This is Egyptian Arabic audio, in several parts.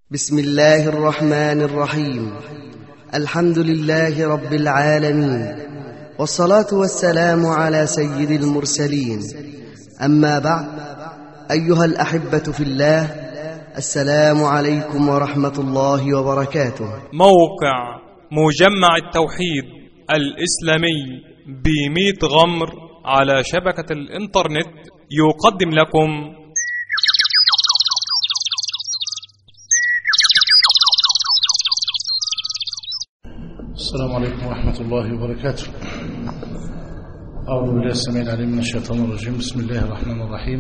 بسم الله الرحمن الرحيم الحمد لله رب العالمين والصلاة والسلام على سيد المرسلين أما بعد أيها الأحبة في الله السلام عليكم ورحمة الله وبركاته موقع مجمع التوحيد الإسلامي بميت غمر على شبكة الإنترنت يقدم لكم السلام عليكم ورحمة الله وبركاته أعوذ بالله السميع العليم من الشيطان الرجيم بسم الله الرحمن الرحيم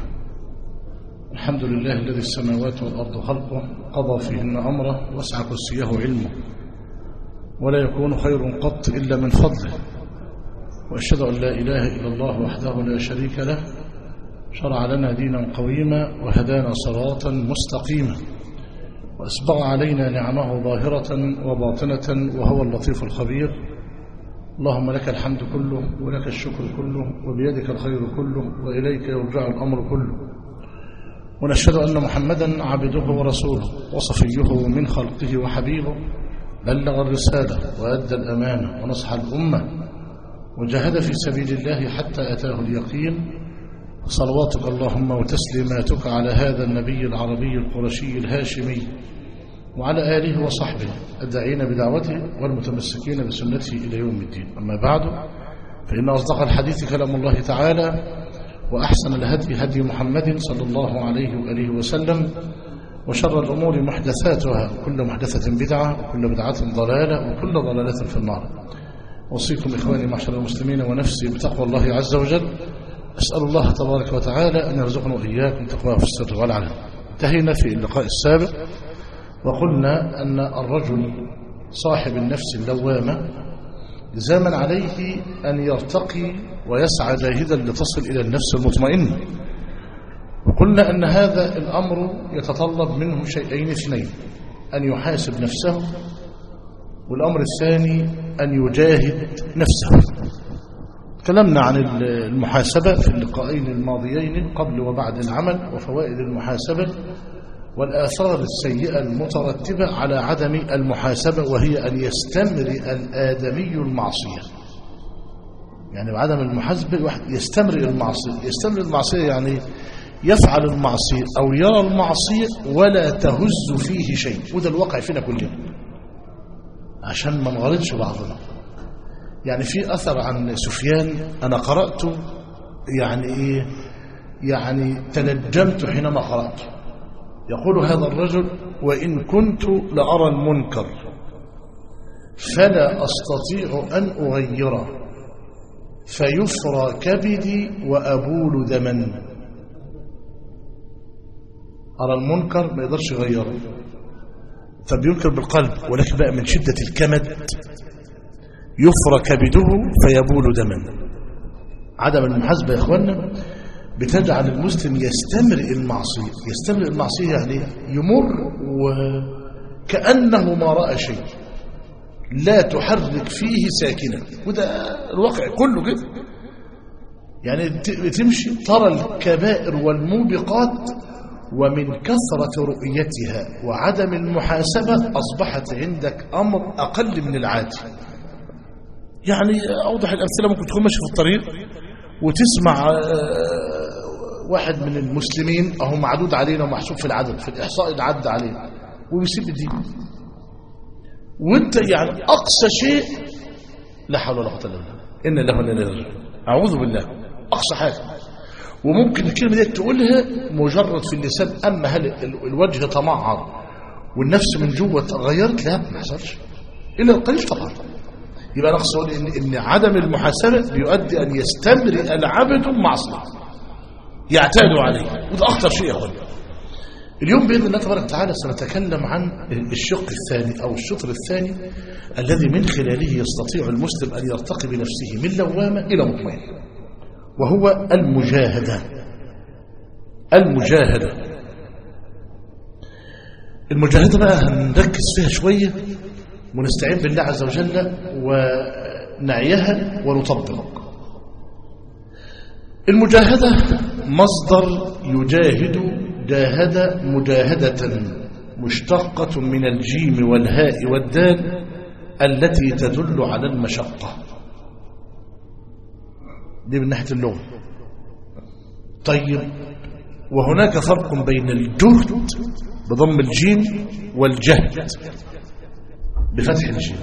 الحمد لله الذي السماوات والأرض خلقه قضى فيهن أمره وسع كرسيه علمه ولا يكون خير قط إلا من فضله وأشهد أن لا إله إلا الله وحده لا شريك له شرع لنا دينا قويما وهدانا صراطا مستقيما وأسبغ علينا نعمه ظاهرة وباطنة وهو اللطيف الخبير اللهم لك الحمد كله ولك الشكر كله وبيدك الخير كله وإليك يرجع الأمر كله ونشهد أن محمدا عبده ورسوله وصفيه من خلقه وحبيبه بلغ الرسالة وأدى الأمانة ونصح الأمة وجاهد في سبيل الله حتى أتاه اليقين صلواتك اللهم وتسليماتك على هذا النبي العربي القرشي الهاشمي وعلى آله وصحبه الداعين بدعوته والمتمسكين بسنته إلى يوم الدين أما بعد فإن أصدق الحديث كلام الله تعالى وأحسن الهدي هدي محمد صلى الله عليه وآله وسلم وشر الأمور محدثاتها وكل محدثة بدعة وكل بدعة ضلالة وكل ضلالة في النار أوصيكم إخواني معشر المسلمين ونفسي بتقوى الله عز وجل أسأل الله تبارك وتعالى أن يرزقنا وإياكم تقواه في السر والعلن انتهينا في اللقاء السابق وقلنا أن الرجل صاحب النفس اللوامة لزاما عليه أن يرتقي ويسعى جاهدا لتصل إلى النفس المطمئنة وقلنا أن هذا الأمر يتطلب منه شيئين اثنين أن يحاسب نفسه والأمر الثاني أن يجاهد نفسه تكلمنا عن المحاسبة في اللقاءين الماضيين قبل وبعد العمل وفوائد المحاسبة والآثار السيئة المترتبة على عدم المحاسبة وهي أن يستمرئ الآدمي المعصية يعني بعدم المحاسبة الواحد يستمرئ المعصية يستمرئ المعصية يعني يفعل المعصية أو يرى المعصية ولا تهز فيه شيء وده الواقع فينا كلنا عشان ما نغلطش بعضنا يعني في أثر عن سفيان أنا قرأته يعني إيه يعني تنجمت حينما قرأته يقول هذا الرجل وإن كنت لأرى المنكر فلا أستطيع أن أغيره فيفرى كبدي وأبول دما أرى المنكر ما يقدرش يغيره فبينكر بالقلب ولكن بقى من شدة الكمد يفرى كبده فيبول دما عدم المحاسبة يا إخوانا بتجعل المسلم يستمرئ المعصية يستمرئ المعصية يعني يمر وكأنه ما رأى شيء لا تحرك فيه ساكنا وده الواقع كله كده يعني تمشي ترى الكبائر والموبقات ومن كثرة رؤيتها وعدم المحاسبة أصبحت عندك أمر أقل من العادي يعني أوضح الأمثلة ممكن تكون ماشي في الطريق وتسمع واحد من المسلمين أهو معدود علينا ومحسوب في العدد في الإحصاء العد علينا ويسيب الدين وانت يعني أقصى شيء لا حول ولا قوة إلا بالله إن له إلا الله أعوذ بالله أقصى حاجة وممكن الكلمة دي تقولها مجرد في اللسان أما هل الوجه تمعر والنفس من جوه تغيرت لا ما حصلش إلا القليل طبعا يبقى انا اقصد ان ان عدم المحاسبه بيؤدي ان يستمرئ العبد معصيه يعتاد عليه وده اخطر شيء يا اخوان اليوم باذن الله تبارك وتعالى سنتكلم عن الشق الثاني او الشطر الثاني الذي من خلاله يستطيع المسلم ان يرتقي بنفسه من لوامه الى مطمئن وهو المجاهده المجاهده المجاهده بقى هنركز فيها شويه ونستعين بالله عز وجل ونعيها ونطبق المجاهدة مصدر يجاهد جاهد مجاهدة مشتقة من الجيم والهاء والدال التي تدل على المشقة دي من ناحية اللغة طيب وهناك فرق بين الجهد بضم الجيم والجهد بفتح الجيم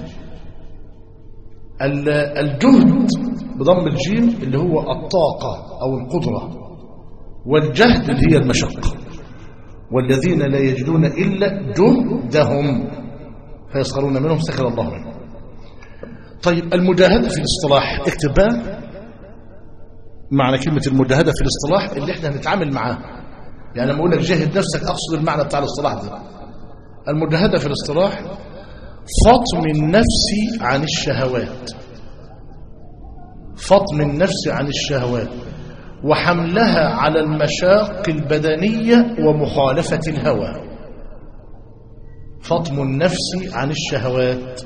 ال- الجهد بضم الجيم اللي هو الطاقة أو القدرة والجهد اللي هي المشقة والذين لا يجدون إلا جهدهم فيسخرون منهم سخر الله منهم طيب المجاهدة في الاصطلاح اكتب بقى معنى كلمة المجاهدة في الاصطلاح اللي احنا هنتعامل معاه يعني لما اقول لك جاهد نفسك اقصد المعنى بتاع الاصطلاح ده المجاهدة في الاصطلاح فطم النفس عن الشهوات فطم النفس عن الشهوات وحملها على المشاق البدنية ومخالفة الهوى فطم النفس عن الشهوات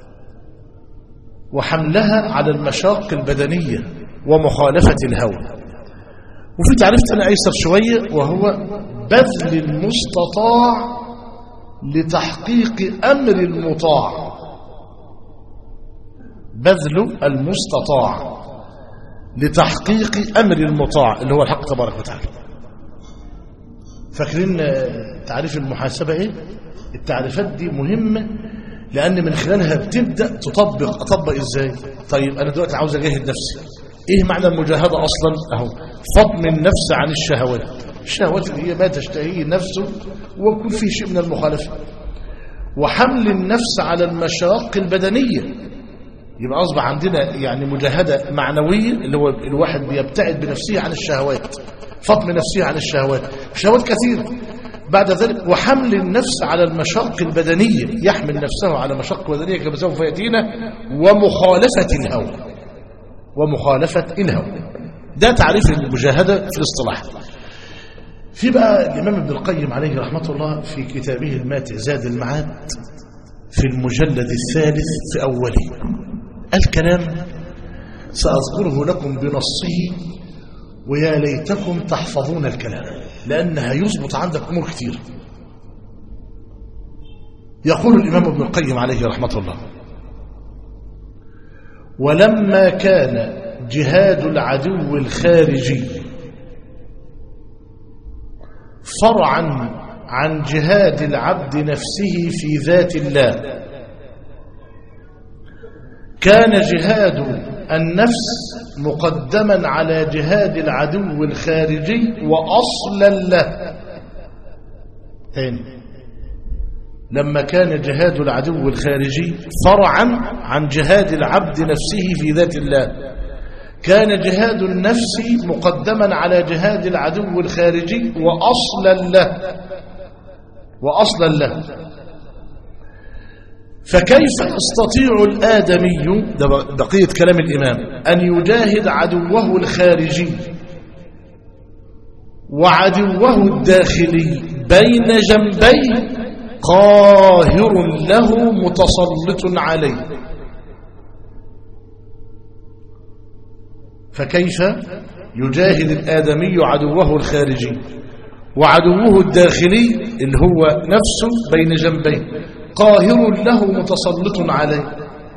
وحملها على المشاق البدنية ومخالفة الهوى وفي تعريف تاني أيسر شوية وهو بذل المستطاع لتحقيق أمر المطاع بذل المستطاع لتحقيق أمر المطاع اللي هو الحق تبارك وتعالى فاكرين تعريف المحاسبة ايه التعريفات دي مهمة لأن من خلالها بتبدأ تطبق أطبق إزاي طيب أنا دلوقتي عاوز أجاهد نفسي إيه معنى المجاهدة أصلا أهو فضم النفس عن الشهوات الشهوات اللي هي ما تشتهيه نفسه ويكون في شيء من المخالفة وحمل النفس على المشاق البدنية يبقى أصبح عندنا يعني مجاهدة معنوية اللي هو الواحد بيبتعد بنفسه عن الشهوات فضم نفسه عن الشهوات شهوات كثيرة بعد ذلك وحمل النفس على المشاق البدنية يحمل نفسه على مشاق بدنية كما سوف يأتينا ومخالفة الهوى ومخالفة الهوى ده تعريف المجاهدة في الاصطلاح في بقى الإمام ابن القيم عليه رحمة الله في كتابه الماتع زاد المعاد في المجلد الثالث في أوله الكلام سأذكره لكم بنصه ويا ليتكم تحفظون الكلام لأن هيظبط عندك أمور كتير يقول الإمام ابن القيم عليه رحمة الله ولما كان جهاد العدو الخارجي فرعا عن جهاد العبد نفسه في ذات الله كان جهاد النفس مقدما على جهاد العدو الخارجي وأصلا له ثاني لما كان جهاد العدو الخارجي فرعا عن جهاد العبد نفسه في ذات الله كان جهاد النفس مقدما على جهاد العدو الخارجي وأصلا له وأصلا له فكيف يستطيع الآدمي ده بقية كلام الإمام أن يجاهد عدوه الخارجي وعدوه الداخلي بين جنبيه قاهر له متسلط عليه فكيف يجاهد الآدمي عدوه الخارجي وعدوه الداخلي اللي هو نفسه بين جنبيه قاهر له متسلط عليه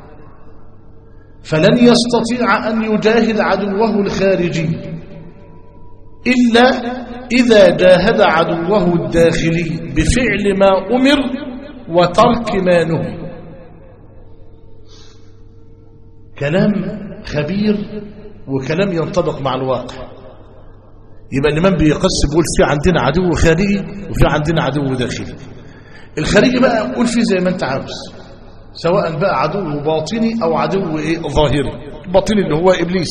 فلن يستطيع أن يجاهد عدوه الخارجي إلا إذا جاهد عدوه الداخلي بفعل ما أمر وترك ما نهي كلام خبير وكلام ينطبق مع الواقع يبقى الإمام بيقسم بيقول في عندنا عدو خارجي وفي عندنا عدو داخلي الخارجي بقى قول فيه زي ما انت عاوز سواء بقى عدو باطني او عدو ايه ظاهري الباطني اللي هو ابليس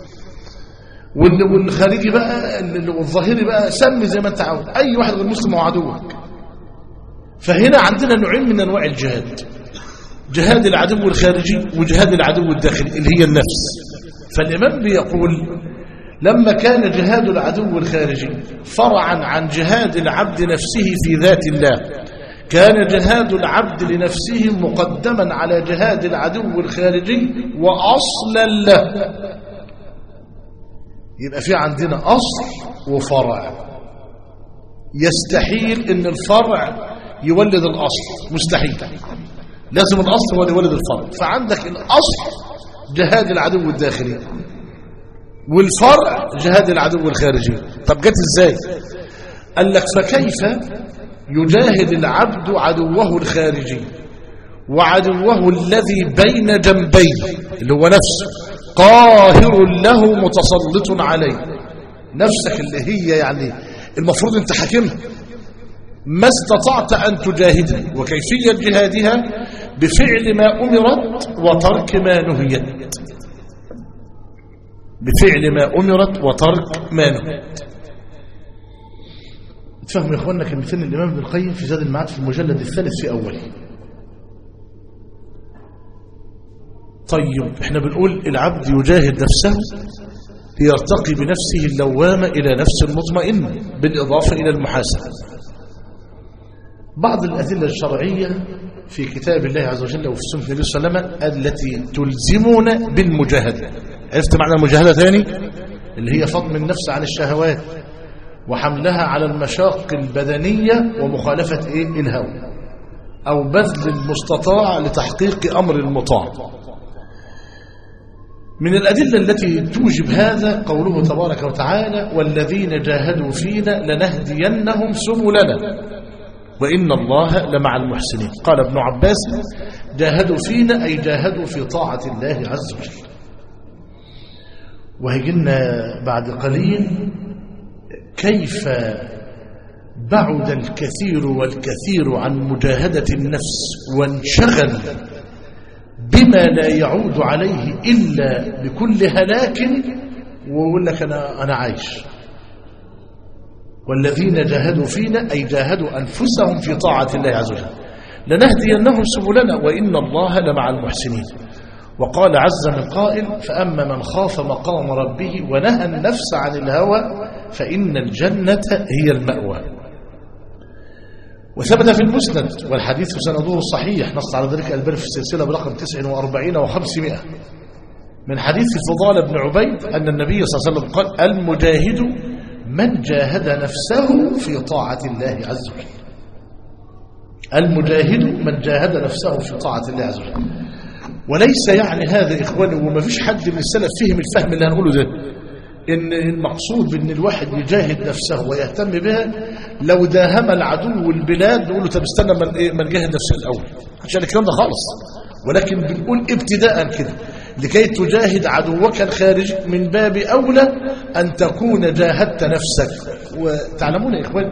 والخارجي بقى والظاهري بقى سمي زي ما انت عاوز اي واحد غير مسلم هو عدوك فهنا عندنا نوعين من انواع الجهاد جهاد العدو الخارجي وجهاد العدو الداخلي اللي هي النفس فالامام بيقول لما كان جهاد العدو الخارجي فرعا عن جهاد العبد نفسه في ذات الله كان جهاد العبد لنفسه مقدما على جهاد العدو الخارجي وأصلا له يبقى في عندنا أصل وفرع يستحيل ان الفرع يولد الأصل مستحيل لازم الأصل هو اللي يولد الفرع فعندك الأصل جهاد العدو الداخلي والفرع جهاد العدو الخارجي طب جت ازاي قال لك فكيف يجاهد العبد عدوه الخارجي وعدوه الذي بين جنبيه اللي هو نفسه قاهر له متسلط عليه نفسك اللي هي يعني المفروض انت حاكمها ما استطعت أن تجاهدها وكيفية جهادها بفعل ما أمرت وترك ما نهيت بفعل ما أمرت وترك ما نهيت تفهم يا اخواننا كلمتين الامام ابن القيم في زاد المعاد في المجلد الثالث في اوله طيب احنا بنقول العبد يجاهد نفسه ليرتقي بنفسه اللوامة إلى نفس المطمئن بالإضافة إلى المحاسبة بعض الأدلة الشرعية في كتاب الله عز وجل وفي سنة النبي صلى الله عليه وسلم التي تلزمنا بالمجاهدة عرفت معنى المجاهدة ثاني اللي هي فضم النفس عن الشهوات وحملها على المشاق البدنية ومخالفة إيه الهوى أو بذل المستطاع لتحقيق أمر المطاع من الأدلة التي توجب هذا قوله تبارك وتعالى والذين جاهدوا فينا لنهدينهم سبلنا وإن الله لمع المحسنين قال ابن عباس جاهدوا فينا أي جاهدوا في طاعة الله عز وجل وهيجينا بعد قليل كيف بعد الكثير والكثير عن مجاهدة النفس وانشغل بما لا يعود عليه إلا بكل هلاك ويقول لك أنا, أنا عايش والذين جاهدوا فينا أي جاهدوا أنفسهم في طاعة الله عز وجل لنهدينهم سبلنا وإن الله لمع المحسنين وقال عز من قائل فأما من خاف مقام ربه ونهى النفس عن الهوى فإن الجنة هي المأوى وثبت في المسند والحديث سنده صحيح نص على ذلك البر في السلسلة برقم 49 و500 من حديث فضال بن عبيد أن النبي صلى الله عليه وسلم قال المجاهد من جاهد نفسه في طاعة الله عز وجل المجاهد من جاهد نفسه في طاعة الله عز وجل وليس يعني هذا إخواني وما فيش حد من السلف فهم الفهم اللي هنقوله ده إن المقصود بأن الواحد يجاهد نفسه ويهتم بها لو داهم العدو البلاد نقول له طب استنى من, إيه من جاهد نفسه الأول عشان الكلام ده خالص ولكن بنقول ابتداء كده لكي تجاهد عدوك الخارج من باب أولى أن تكون جاهدت نفسك وتعلمون يا إخوان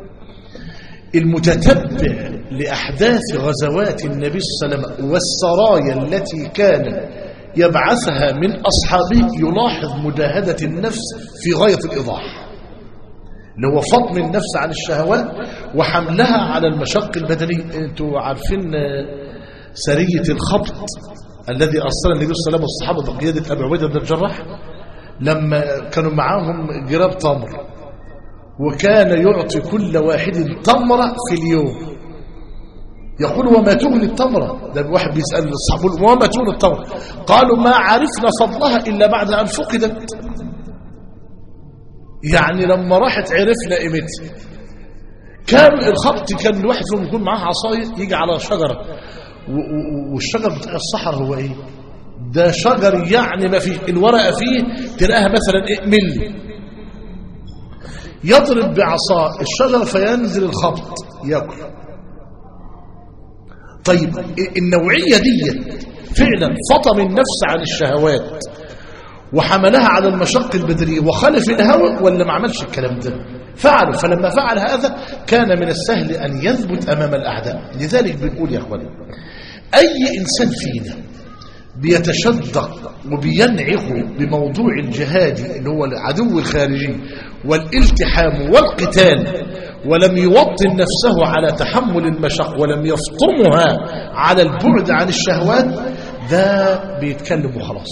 المتتبع لأحداث غزوات النبي صلى الله عليه وسلم والسرايا التي كان يبعثها من أصحابه يلاحظ مجاهدة النفس في غاية الإيضاح اللي هو فضم النفس عن الشهوات وحملها على المشق البدني انتوا عارفين سرية الخبط الذي أرسل النبي صلى الله عليه وسلم والصحابة بقيادة أبي عبيدة بن الجراح لما كانوا معاهم جراب تمر وكان يعطي كل واحد تمرة في اليوم يقول وما تغني التمرة ده واحد بيسأل الصحابة وما تغني التمرة قالوا ما عرفنا فضلها إلا بعد أن فقدت يعني لما راحت عرفنا قيمتها كان الخبط كان الواحد فيهم يكون معاه عصاية يجي على شجرة والشجر بتاع الصحراء هو ايه ده شجر يعني ما فيه الورقة فيه تلاقيها مثلا ايه ملي يضرب بعصاه الشجر فينزل الخبط ياكل طيب النوعية دي فعلا فطم النفس عن الشهوات وحملها على المشق البدنية وخالف الهوى ولا ما عملش الكلام ده فعلوا فلما فعل هذا كان من السهل أن يثبت أمام الأعداء لذلك بنقول يا أخواني أي إنسان فينا بيتشدق وبينعق بموضوع الجهاد اللي هو العدو الخارجي والالتحام والقتال ولم يوطن نفسه على تحمل المشق ولم يفطمها على البعد عن الشهوات ده بيتكلم وخلاص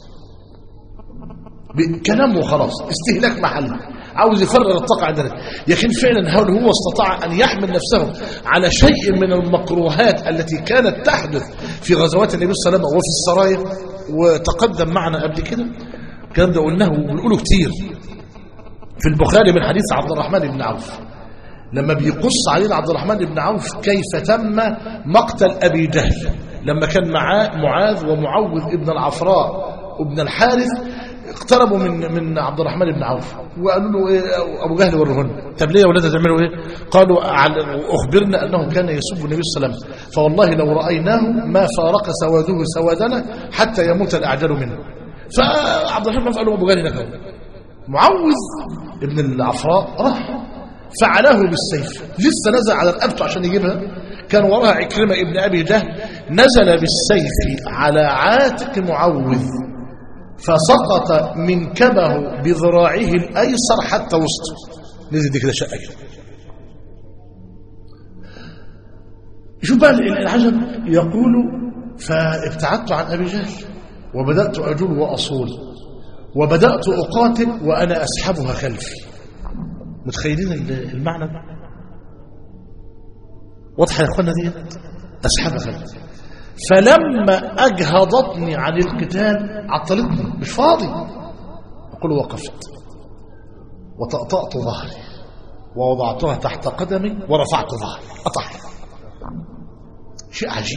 كلام وخلاص استهلاك محل عاوز يفرغ الطاقة عندنا لكن فعلا هل هو استطاع أن يحمل نفسه على شيء من المكروهات التي كانت تحدث في غزوات النبي صلى الله عليه وسلم وفي السرايا وتقدم معنا قبل كده الكلام ده قلناه وبنقوله كتير في البخاري من حديث عبد الرحمن بن عوف لما بيقص علينا عبد الرحمن بن عوف كيف تم مقتل أبي جهل لما كان معاه معاذ ومعوذ ابن العفراء وابن الحارث اقتربوا من من عبد الرحمن بن عوف وقالوا له ايه ابو جهل ورهن طب ليه يا ولاد تعملوا ايه قالوا اخبرنا انه كان يسب النبي صلى الله عليه وسلم فوالله لو رايناه ما فارق سواده سوادنا حتى يموت الاعجل منه فعبد الرحمن قال له ابو جهل نكره معوذ ابن العفراء راح فعله بالسيف لسه نزل على رقبته عشان يجيبها كان وراها عكرمة ابن أبي جهل نزل بالسيف على عاتق معوذ فسقط منكبه بذراعه الأيسر حتى وسطه نزل دي كده شقة كده شوف بقى العجب يقول فابتعدت عن أبي جهل وبدأت أجول وأصول وبدأت أقاتل وأنا أسحبها خلفي متخيلين المعنى ده واضحة يا أخوانا دي أسحبها خلفي فلما أجهضتني عن القتال عطلتني مش فاضي أقول وقفت وطأطأت ظهري ووضعتها تحت قدمي ورفعت ظهري أطح شيء عجيب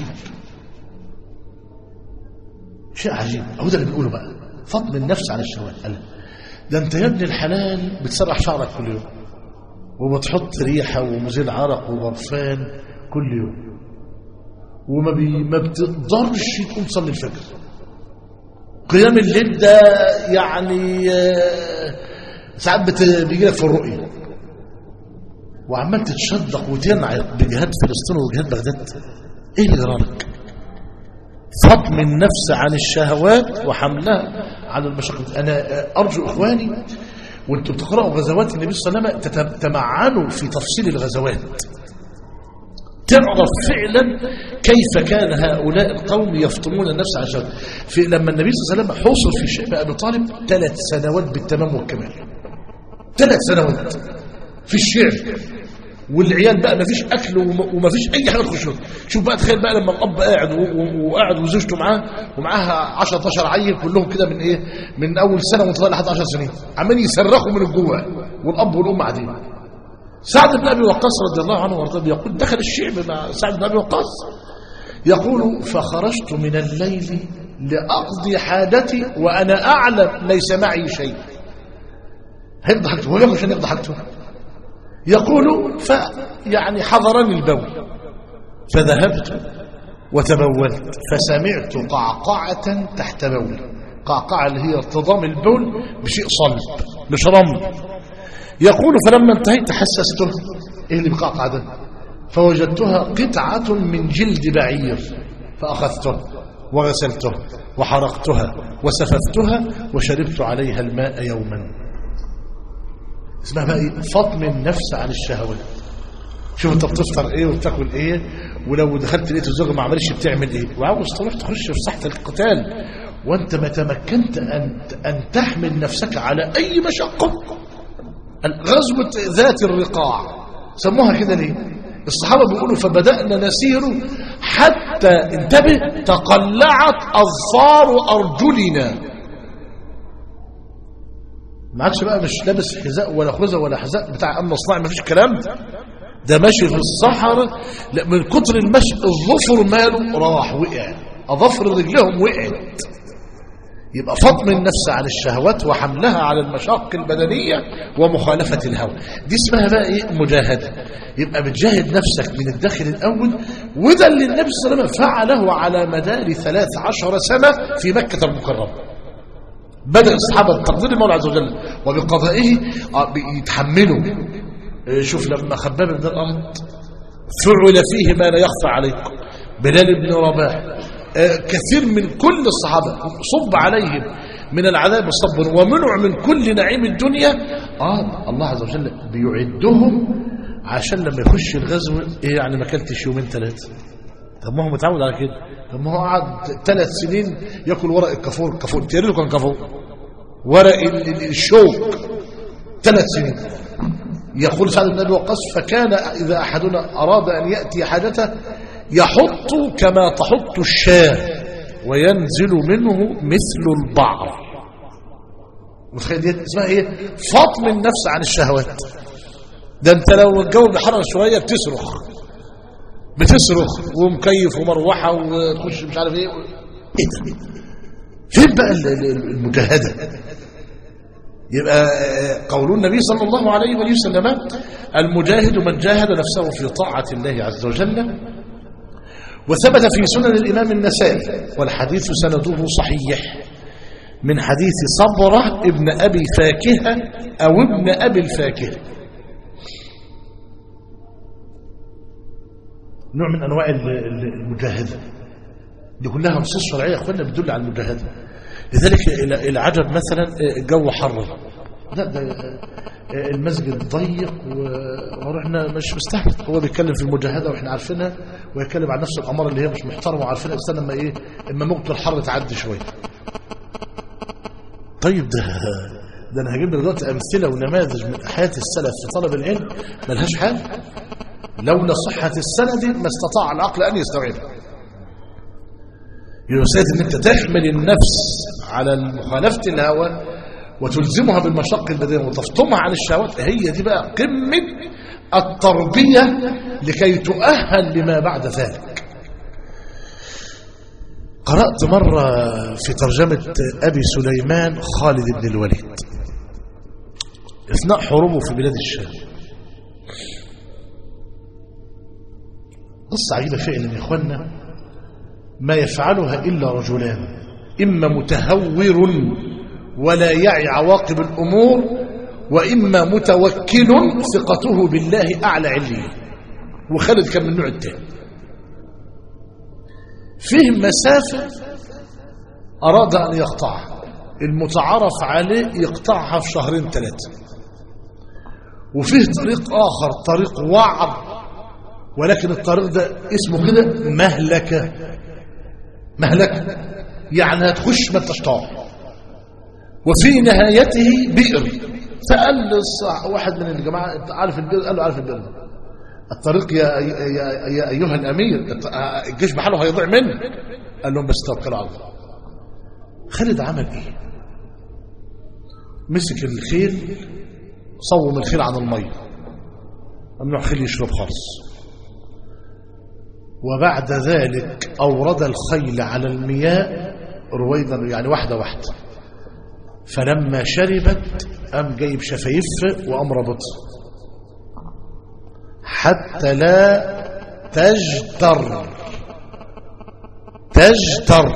شيء عجيب هو ده اللي بنقوله بقى فضل النفس على الشهوات قال ده انت يا ابن الحلال بتسرح شعرك كل يوم وبتحط ريحة ومزيل عرق وبرفان كل يوم وما بي ما بتقدرش تقوم تصلي الفجر قيام الليل ده يعني ساعات بيجي لك في الرؤية وعمال تتشدق وتنعق بجهاد فلسطين وجهاد بغداد ايه اللي جرالك فضم النفس عن الشهوات وحملها على المشاقة انا ارجو اخواني وانتم بتقرأوا غزوات النبي صلى الله عليه وسلم تمعنوا في تفصيل الغزوات تعرف فعلا كيف كان هؤلاء القوم يفطمون النفس على الشهوات في لما النبي صلى الله عليه وسلم حوصل في شيء ابي طالب ثلاث سنوات بالتمام والكمال ثلاث سنوات في الشعر والعيال بقى ما فيش اكل وما فيش اي حاجه تخش شوف بقى تخيل بقى لما الاب قاعد وقاعد وزوجته معاه ومعاها 10 12 عيل كلهم كده من ايه من اول سنه وانت لحد 10 سنين عمالين يصرخوا من الجوع والاب والام قاعدين سعد بن ابي وقاص رضي الله عنه وارضاه يقول دخل الشعب مع سعد بن ابي وقاص يقول فخرجت من الليل لاقضي حاجتي وانا اعلم ليس معي شيء هيقضي حاجته هو مش هيقضي حاجته يقول ف يعني حضرني البول فذهبت وتبولت فسمعت قعقعة تحت بول قعقعة اللي هي ارتضام البول بشيء صلب مش رمل يقول فلما انتهيت حسستها ايه اللي بقعقع ده فوجدتها قطعة من جلد بعير فأخذتها وغسلتها وحرقتها وسففتها وشربت عليها الماء يوما اسمها بقى ايه فطم النفس عن الشهوات شوف انت بتفطر ايه وبتاكل ايه ولو دخلت لقيت الزوجه ما عملش بتعمل ايه وعاوز تروح تخش في ساحه القتال وانت ما تمكنت ان ان تحمل نفسك على اي مشقه غزوه ذات الرقاع سموها كده ليه الصحابه بيقولوا فبدانا نسير حتى انتبه تقلعت اظفار ارجلنا ما عادش بقى مش لابس حذاء ولا خوذه ولا حذاء بتاع ام مصنع ما فيش الكلام ده ده ماشي في الصحراء من كتر المشي الظفر ماله راح وقع اظفر رجلهم وقعت يبقى فطم النفس عن الشهوات وحملها على المشاق البدنية ومخالفة الهوى دي اسمها بقى ايه مجاهدة يبقى بتجاهد نفسك من الداخل الأول وده اللي النبي صلى الله عليه وسلم فعله على مدار ثلاث عشر سنة في مكة المكرمة بدأ الصحابة بتقدير المولى عز وجل وبقضائه يتحملوا شوف لما خباب بن الأرض فعل فيه ما لا يخفى عليكم بلال بن رباح كثير من كل الصحابة صب عليهم من العذاب والصبر ومنع من كل نعيم الدنيا آه الله عز وجل بيعدهم عشان لما يخش الغزو ايه يعني ما كلتش يومين ثلاثة طب ما هو متعود على كده طب ما هو قعد ثلاث سنين ياكل ورق الكافور كافور تيريله كان كافور ورق الشوك ثلاث سنين يقول سعد بن ابي وقاص فكان اذا احدنا اراد ان ياتي حاجته يحط كما تحط الشاه وينزل منه مثل البعر متخيل دي اسمها ايه فطم النفس عن الشهوات ده انت لو الجو بيحرر شويه بتصرخ بتصرخ ومكيف ومروحه وتخش مش عارف ايه ايه ده فين بقى ال- ال- المجاهده يبقى آه، قول النبي صلى الله عليه وآله وسلم المجاهد من جاهد نفسه في طاعة الله عز وجل وثبت في سنن الإمام النسائي والحديث سنده صحيح من حديث صبرة ابن أبي فاكهة أو ابن أبي الفاكهة نوع من أنواع ال- ال- المجاهدة دي كلها نصوص شرعية يا أخوانا بتدل على المجاهدة لذلك إلى- العجب مثلا الجو حر لا ده المسجد ضيق و- ورحنا مش مستحمل هو بيتكلم في المجاهده واحنا عارفينها ويتكلم عن نفس الاماره اللي هي مش محترمه وعارفينها استنى لما ايه اما موجه الحر تعدي شويه طيب ده ده انا هجيب لك دلوقتي امثله ونماذج من حياه السلف في طلب العلم ملهاش حل لولا صحه السند ما استطاع العقل ان يستوعبها يساعد ان انت تحمل النفس على مخالفه الهوى وتلزمها بالمشق البدنيه وتفطمها عن الشهوات هي دي بقى قمه التربيه لكي تؤهل لما بعد ذلك قرات مره في ترجمه ابي سليمان خالد بن الوليد اثناء حروبه في بلاد الشام قصه عجيبه فعلا يا اخوانا ما يفعلها إلا رجلان إما متهور ولا يعي عواقب الأمور وإما متوكل ثقته بالله أعلى عليه وخالد كان من النوع الثاني فيه مسافة أراد أن يقطعها المتعارف عليه يقطعها في شهرين ثلاثة وفيه طريق آخر طريق وعر ولكن الطريق ده اسمه كده مهلكة مهلكة يعني هتخش ما انتش طاع وفي نهايته بئر سأل الصح واحد من الجماعة انت عارف البئر قال له عارف البئر الطريق يا, يا, يا أيها الأمير الجيش بحاله هيضيع منه قال لهم بس توكلوا على الله خالد عمل ايه مسك الخيل صوم الخيل عن المية ممنوع خيل يشرب خالص وبعد ذلك أورد الخيل على المياه رويدا يعني واحدة واحدة فلما شربت قام جايب شفايف وقام ربطها حتى لا تجتر تجتر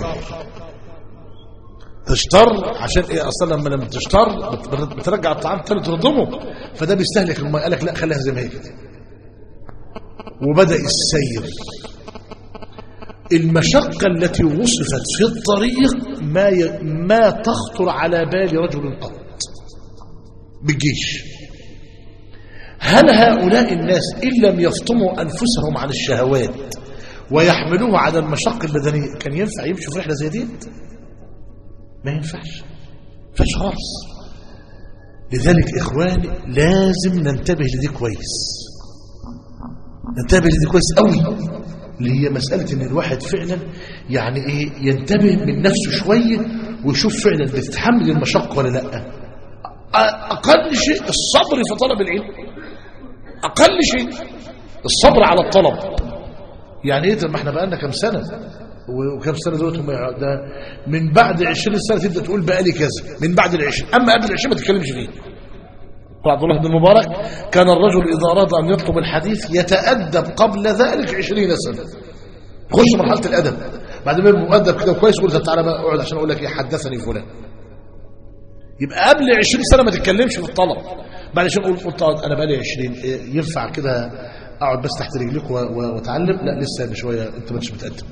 تشتر عشان ايه اصلا لما لما تشتر بت- بترجع الطعام تاني ترضمه فده بيستهلك الميه قال لك لا خليها زي ما هي كده وبدا السير المشقة التي وصفت في الطريق ما ي... ما تخطر على بال رجل قط بالجيش هل هؤلاء الناس إن لم يفطموا أنفسهم عن الشهوات ويحملوها على المشقة البدنية كان ينفع يمشوا في رحلة زي دي ما ينفعش فاش خالص لذلك إخواني لازم ننتبه لدي كويس ننتبه لدي كويس قوي اللي هي مسألة ان الواحد فعلا يعني ايه ينتبه من نفسه شوية ويشوف فعلا بتتحمل المشقة ولا لا أ- اقل شيء الصبر في طلب العلم اقل شيء الصبر على الطلب يعني ايه طب ما احنا بقالنا كام سنة و- وكام سنة دلوقتي هم يع- ده من بعد 20 سنة تبدأ تقول بقالي كذا من بعد العشرين اما قبل العشرين ما تتكلمش فيه قال عبد الله بن المبارك كان الرجل إذا أراد أن يطلب الحديث يتأدب قبل ذلك عشرين سنة خش مرحلة الأدب بعد ما يبقى مؤدب كده كويس يقول طب تعالى بقى اقعد عشان أقول لك إيه حدثني فلان يبقى قبل عشرين سنة ما تتكلمش في الطلب بعد عشان أقول قلت أقعد أنا بقالي عشرين إيه ينفع كده أقعد بس تحت رجليك و- و- وأتعلم لا لسه بشوية أنت ما انتش متأدب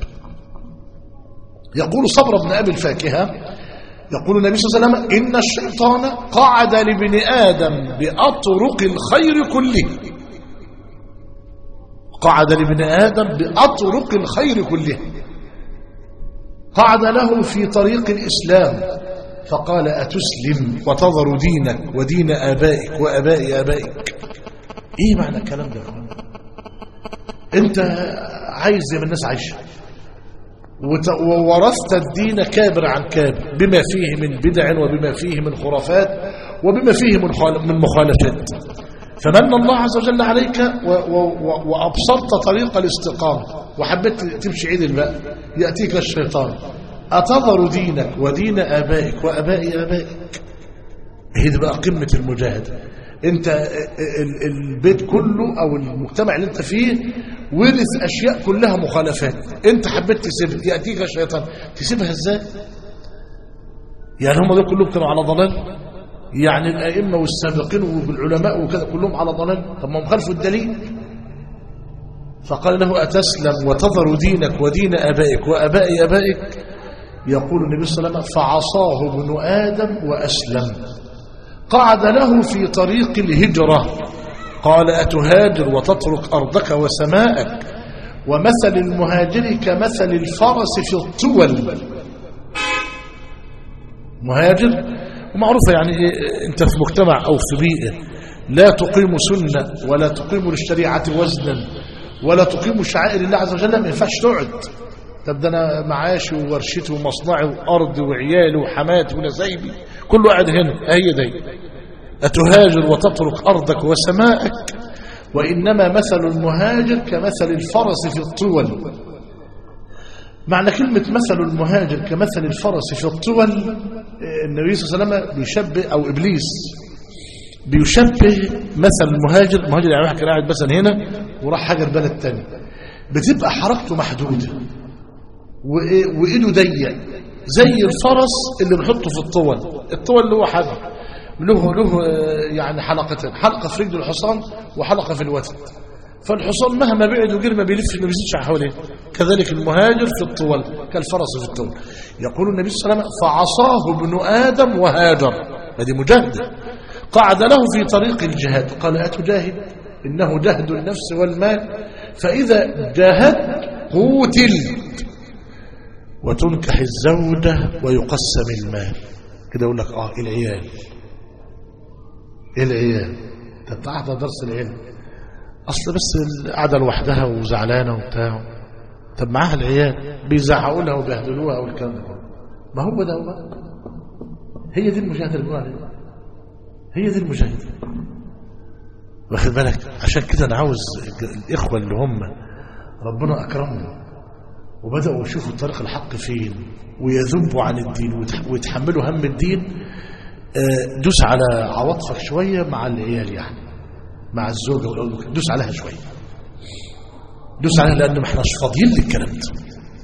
يقول صبر بن أبي الفاكهة يقول النبي صلى الله عليه وسلم إن الشيطان قعد لابن آدم بأطرق الخير كله قعد لابن آدم بأطرق الخير كله قعد له في طريق الإسلام فقال أتسلم وتظر دينك ودين آبائك وأباء آبائك إيه معنى الكلام ده يا أخوان؟ أنت عايز زي ما الناس عايشه وت- وورثت الدين كابر عن كابر بما فيه من بدع وبما فيه من خرافات وبما فيه من خال- من مخالفات فمن الله عز وجل عليك و و و وأبصرت طريق الاستقامة وحبيت تمشي عدل بقى يأتيك الشيطان أتظر دينك ودين آبائك وأباء آبائك هي دي بقى قمة المجاهدة انت ال- البيت كله او المجتمع اللي انت فيه ورث اشياء كلها مخالفات انت حبيت تسيبها ياتيك الشيطان تسيبها ازاي يعني هم دول كلهم كانوا على ضلال يعني الائمه والسابقين والعلماء وكذا كلهم على ضلال طب ما هم خالفوا الدليل فقال له اتسلم وتظر دينك ودين ابائك واباء ابائك يقول النبي صلى الله عليه وسلم فعصاه ابن ادم واسلم قعد له في طريق الهجرة قال أتهاجر وتترك أرضك وسماءك ومثل المهاجر كمثل الفرس في الطول مهاجر ومعروفة يعني إيه أنت في مجتمع أو في بيئة لا تقيم سنة ولا تقيم للشريعة وزنا ولا تقيم شعائر الله عز وجل ما ينفعش تقعد طب ده انا معاشي وورشتي ومصنعي وارضي وعيالي وحماتي ونسايبي كله قاعد هنا هي دي أتهاجر وتترك أرضك وسماءك وإنما مثل المهاجر كمثل الفرس في الطول معنى كلمة مثل المهاجر كمثل الفرس في الطول النبي صلى الله عليه وسلم بيشبه أو إبليس بيشبه مثل المهاجر المهاجر يعني واحد كان قاعد مثلا هنا وراح هاجر بلد تاني بتبقى حركته محدودة وإيه- وإيده ضيق زي الفرس اللي بنحطه في الطول الطول اللي هو حبل له له آه، يعني حلقتين حلقة في رجل الحصان وحلقة في الوتد فالحصان مهما بعد وجر ما بيلف ما بيزيدش حواليه كذلك المهاجر في الطول كالفرس في الطول يقول النبي صلى الله عليه وسلم فعصاه ابن آدم وهاجر هذه مجاهدة قعد له في طريق الجهاد قال أتجاهد إنه جهد النفس والمال فإذا جاهدت قوتلت وتنكح الزوجة ويقسم المال كده يقول لك اه العيال العيال انت بتحضر درس العلم اصل بس القعده لوحدها وزعلانه وبتاع طب معاها العيال بيزعقوا لها وبيهدلوها والكلام ده كله. ما هو ده هو هي دي المجاهده اللي بنقول عليها هي دي المجاهده واخد بالك عشان كده انا عاوز الاخوه اللي هم ربنا اكرمهم وبدأوا يشوفوا الطريق الحق فين ويذبوا عن الدين ويتح- ويتحملوا هم الدين آه، دوس على عواطفك شوية مع العيال يعني مع الزوجة والأولاد دوس عليها شوية دوس عليها لأن ما احناش فاضيين للكلام ده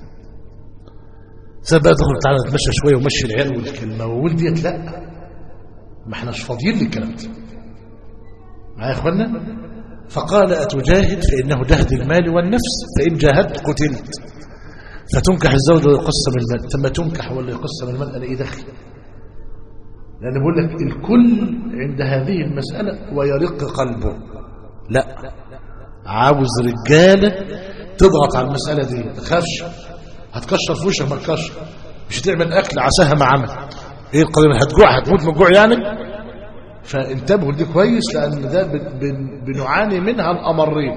زي بقى تدخل تعالى نتمشى شوية ومشي العيال والكلمة وولد ديت لا ما احناش فاضيين للكلام ده معايا يا اخوانا فقال أتجاهد فإنه جهد المال والنفس فإن جاهدت قتلت فتنكح الزوجة ويقسم المال ثم تنكح ولا يقسم المال أنا إيه دخل لأن بقول لك الكل عند هذه المسألة ويرق قلبه لا عاوز رجالة تضغط على المسألة دي ما تخافش هتكشر في وشك ما تكشر مش هتعمل أكل عساها ما عمل ايه القضية هتجوع هتموت من الجوع يعني فانتبهوا لدي كويس لأن ده بن- بن- بنعاني منها الأمرين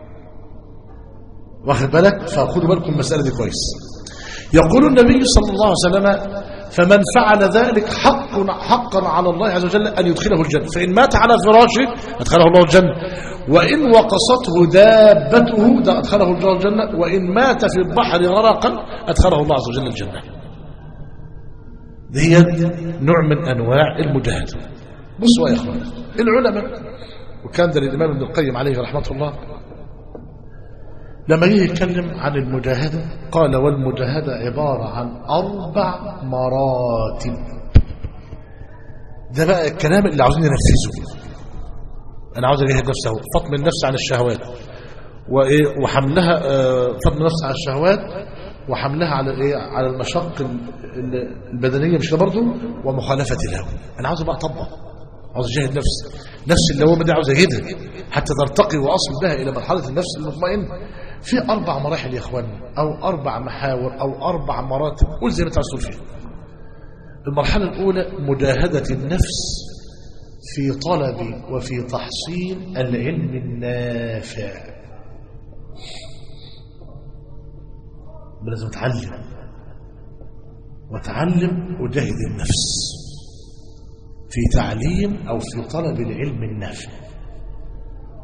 واخد بالك فخدوا بالكم المسألة دي كويس يقول النبي صلى الله عليه وسلم فمن فعل ذلك حق حقا على الله عز وجل أن يدخله الجنة فإن مات على فراشه أدخله الله الجنة وإن وقصته دابته ده أدخله الله الجنة وإن مات في البحر غرقا أدخله الله عز وجل الجنة دي نوع من أنواع المجاهدة بصوا يا إخوان العلماء وكان ده للإمام ابن القيم عليه رحمة الله لما جه يتكلم عن المجاهدة قال والمجاهدة عبارة عن أربع مراتب ده بقى الكلام اللي عاوزين ننفذه أنا عاوز أجاهد نفسه فطم النفس عن الشهوات وإيه وحملها آه، فطم النفس عن الشهوات وحملها على إيه على المشق ال- ال- البدنية مش كده برضه ومخالفة الهوى أنا عاوز بقى أطبق عاوز أجاهد نفسي نفس اللوامة دي عاوز أجدها حتى ترتقي وأصل بها إلى مرحلة النفس المطمئنة في أربع مراحل يا إخواني أو أربع محاور أو أربع مراتب قول زي ما أنت عاوز تقول فيها المرحلة الأولى مجاهدة النفس في طلب وفي تحصيل العلم النافع لازم اتعلم وتعلم وجاهد النفس في تعليم أو في طلب العلم النافع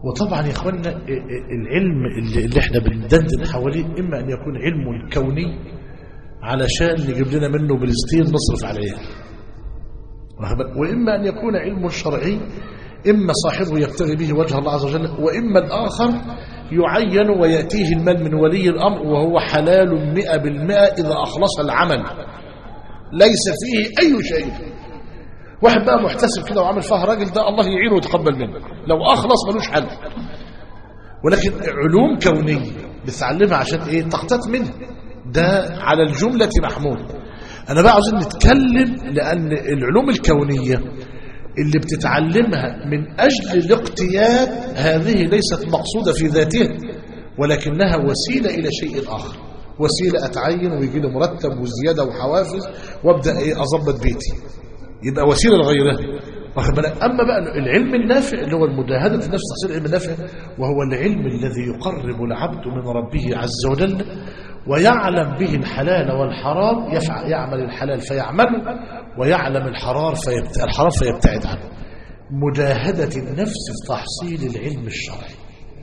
وطبعا يا اخوانا العلم اللي اللي احنا بندندن حواليه اما ان يكون علم كوني علشان نجيب لنا منه فلسطين نصرف عليها واخد بالك؟ واما ان يكون علم شرعي اما صاحبه يبتغي به وجه الله عز وجل واما الاخر يعين وياتيه المال من ولي الامر وهو حلال مئة بالمئة اذا اخلص العمل ليس فيه اي شيء واحد بقى محتسب كده وعامل فيها راجل ده الله يعينه ويتقبل منه لو اخلص ملوش حل ولكن علوم كونيه بتتعلمها عشان ايه تقتات منها ده على الجمله محمود انا بقى عاوزين نتكلم لان العلوم الكونيه اللي بتتعلمها من اجل الاقتياد هذه ليست مقصوده في ذاتها ولكنها وسيله الى شيء اخر وسيله اتعين ويجي لي مرتب وزياده وحوافز وابدا ايه اظبط بيتي يبقى وسيله لغيرها واخد بالك اما بقى العلم النافع اللي هو المجاهده النفس تحصيل العلم النافع وهو العلم الذي يقرب العبد من ربه عز وجل ويعلم به الحلال والحرام يفعل يعمل الحلال فيعمله ويعلم الحرام فيبت... الحرام فيبتعد عنه مجاهدة النفس في تحصيل العلم الشرعي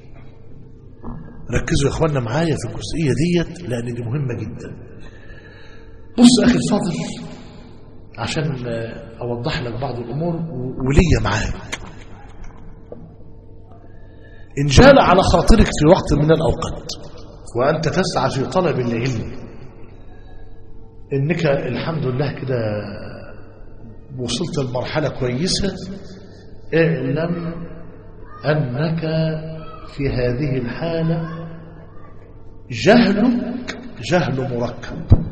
ركزوا يا اخوانا معايا في الجزئية ديت لأن دي مهمة جدا بص يا أخي الفاضل عشان أوضح لك بعض الأمور وليا معاك إن جال على خاطرك في وقت من الأوقات وأنت تسعى في طلب العلم إنك الحمد لله كده وصلت لمرحلة كويسة اعلم أنك في هذه الحالة جهلك جهل مركب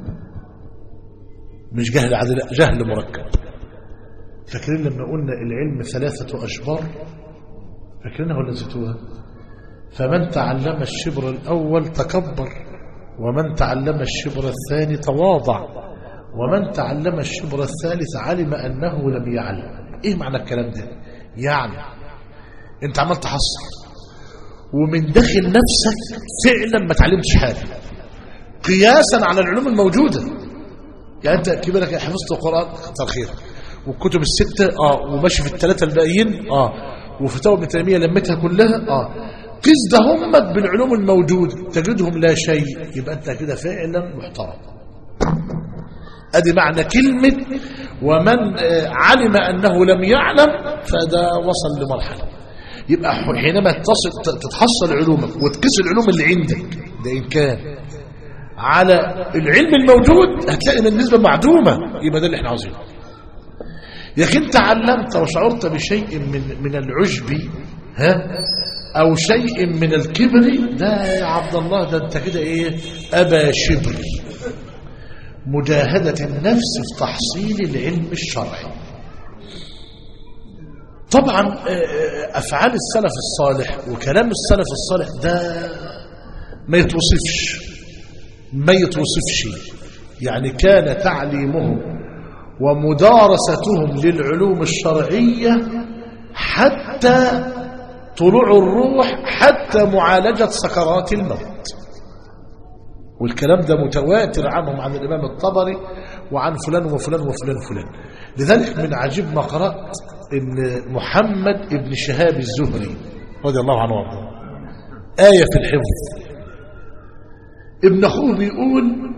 مش جهل عادي لا جهل مركب فاكرين لما قلنا العلم ثلاثة أشبار فاكرينها ولا نسيتوها فمن تعلم الشبر الأول تكبر ومن تعلم الشبر الثاني تواضع ومن تعلم الشبر الثالث علم أنه لم يعلم إيه معنى الكلام ده يعني أنت عمال تحصل ومن داخل نفسك فعلا ما تعلمتش حاجة قياسا على العلوم الموجودة يعني أنت كبيرك حفظت القرآن كتر خير والكتب الستة آه وماشي في الثلاثة الباقيين آه وفتاوى ابن تيمية لمتها كلها آه قس ده همت بالعلوم الموجودة تجدهم لا شيء يبقى أنت كده فعلا محترم ادي معنى كلمة ومن علم أنه لم يعلم فده وصل لمرحلة يبقى حينما تصل تتحصل علومك وتقيس العلوم اللي عندك ده إن كان على العلم الموجود هتلاقي ان النسبة معدومة يبقى ده اللي احنا عاوزينه لكن تعلمت وشعرت بشيء من من العجب ها او شيء من الكبر ده يا عبد الله ده انت كده ايه ابا شبر مجاهدة النفس في تحصيل العلم الشرعي طبعا أفعال السلف الصالح وكلام السلف الصالح ده ما يتوصفش ما يتوصفش يعني كان تعليمهم ومدارستهم للعلوم الشرعية حتى طلوع الروح حتى معالجة سكرات الموت والكلام ده متواتر عنهم عن الإمام الطبري وعن فلان وفلان وفلان وفلان لذلك من عجيب ما قرأت إن محمد ابن شهاب الزهري رضي الله عنه وارضاه آية في الحفظ ابن أخوه بيقول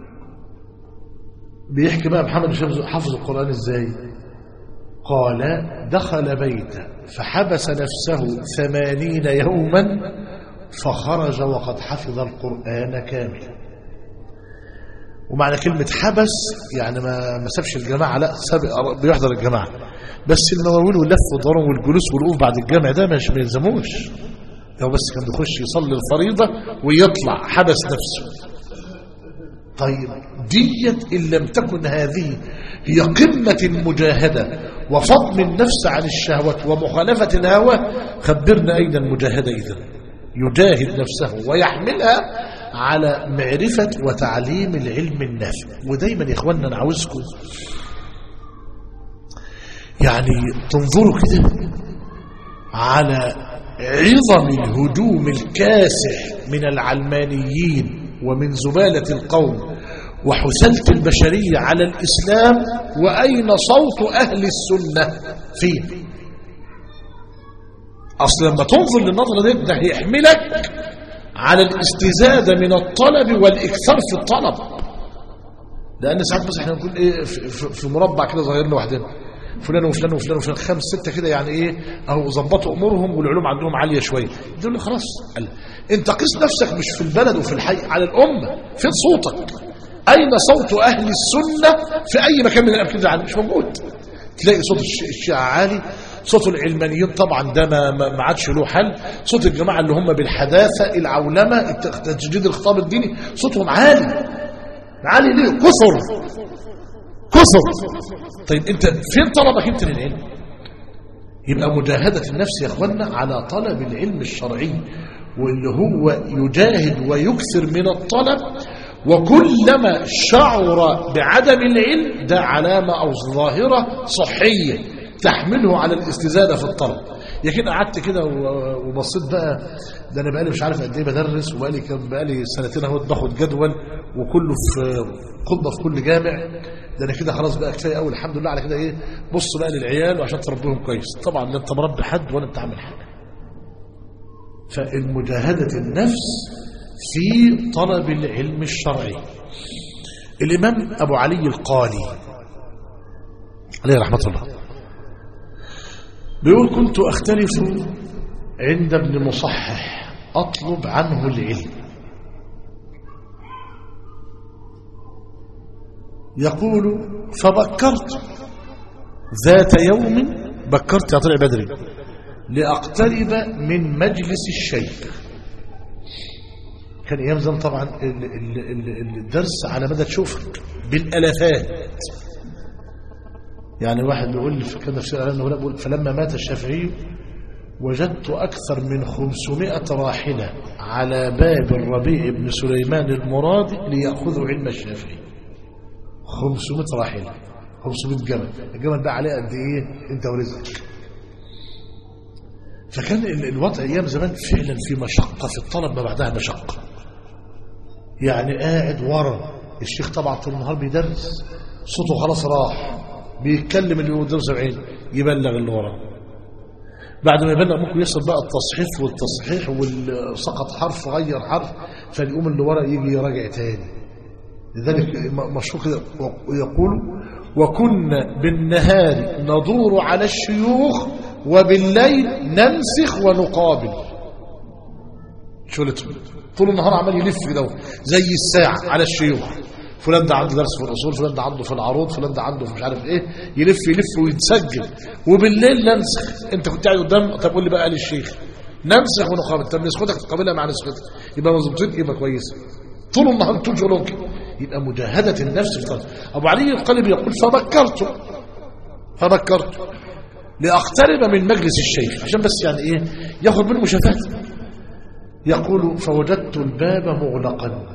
بيحكي بقى محمد بن شهاب حفظ القرآن إزاي قال دخل بيته فحبس نفسه ثمانين يوما فخرج وقد حفظ القرآن كاملا ومعنى كلمة حبس يعني ما ما سابش الجماعة لا ساب بيحضر الجماعة بس المواويل واللف والضرب والجلوس والوقوف بعد الجامع ده مش ما يلزموش هو بس كان بيخش يصلي الفريضة ويطلع حبس نفسه طيب ديت إن لم تكن هذه هي قمة المجاهدة وفضم النفس عن الشهوات ومخالفة الهوى خبرنا أين المجاهدة إذن يجاهد نفسه ويحملها على معرفة وتعليم العلم النافع ودايما يا إخواننا أنا عاوزكم يعني تنظروا كده على عظم الهجوم الكاسح من العلمانيين ومن زبالة القوم وحثالة البشرية على الإسلام وأين صوت أهل السنة فيه اصل لما تنظر للنظره دي ده هيحملك على الاستزاده من الطلب والاكثار في الطلب لان ساعات بس احنا نقول ايه في, في- في مربع كده ظاهر لوحدنا فلان وفلان وفلان وفلان خمس ستة كده يعني ايه اهو ظبطوا امورهم والعلوم عندهم عالية شوية دول خلاص قال انت قيس نفسك مش في البلد وفي الحي على الامة فين صوتك اين صوت اهل السنة في اي مكان من الاماكن اللي مش موجود تلاقي صوت الش- الشيعة عالي صوت العلمانيين طبعا ده ما ما ما عادش له حل صوت الجماعة اللي هم بالحداثة العولمة الت- تجديد الخطاب الديني صوتهم عالي عالي ليه كثر كثر طيب انت فين طلبك انت للعلم يبقى مجاهدة النفس يا اخوانا على طلب العلم الشرعي واللي هو يجاهد ويكثر من الطلب وكلما شعر بعدم العلم ده علامة أو ظاهرة صحية تحمله على الاستزادة في الطلب لكن قعدت كده و- وبصيت بقى ده انا بقالي مش عارف قد ايه بدرس وبقالي كان بقالي سنتين اهو باخد جدول وكله في خطبه في كل جامع ده انا كده خلاص بقى كفايه قوي الحمد لله على كده ايه بص بقى للعيال وعشان تربيهم كويس طبعا لا انت مربي حد ولا انت عامل حاجه فالمجاهده النفس في طلب العلم الشرعي الامام ابو علي القالي عليه رحمه الله بيقول كنت اختلف عند ابن مصحح اطلب عنه العلم يقول فبكرت ذات يوم بكرت يا طلع بدري لأقترب من مجلس الشيخ كان أيام زمان طبعا ال- ال- ال- الدرس على مدى تشوفك بالألافات يعني واحد بيقول لي في كده في سير العلم النبلاء بيقول فلما مات الشافعي وجدت أكثر من 500 راحلة على باب الربيع بن سليمان المرادي ليأخذوا علم الشافعي 500 راحلة 500 جمل الجمل ده عليه قد ايه انت ورزقك فكان ال- الوضع ايام زمان فعلا في مشقة في الطلب ما بعدها مشقة يعني قاعد ورا الشيخ طبعا طول النهار بيدرس صوته خلاص راح بيتكلم اللي قدامه سامعين يبلغ اللي وراه بعد ما يبلغ ممكن يصل بقى التصحيف والتصحيح وسقط حرف غير حرف فيقوم اللي ورا يجي يراجع تاني لذلك م- مشهور كده ويقول وكنا بالنهار ندور على الشيوخ وبالليل ننسخ ونقابل شغلته طول النهار عمال يلف كده زي الساعة على الشيوخ فلان ده عنده درس في الأصول فلان ده عنده في العروض فلان ده عنده في مش عارف ايه يلف يلف ويتسجل وبالليل ننسخ انت كنت قاعد قدام طب قول لي بقى قال الشيخ ننسخ ونقابل طب نسختك تقابلها مع نسختك يبقى مظبوطين يبقى كويسه طول النهار طول شغلهم كده يبقى مجاهدة النفس في طلب أبو علي القلب يقول فبكرت فبكرت لأقترب من مجلس الشيخ عشان بس يعني إيه ياخد منه مشافات يقول فوجدت الباب مغلقا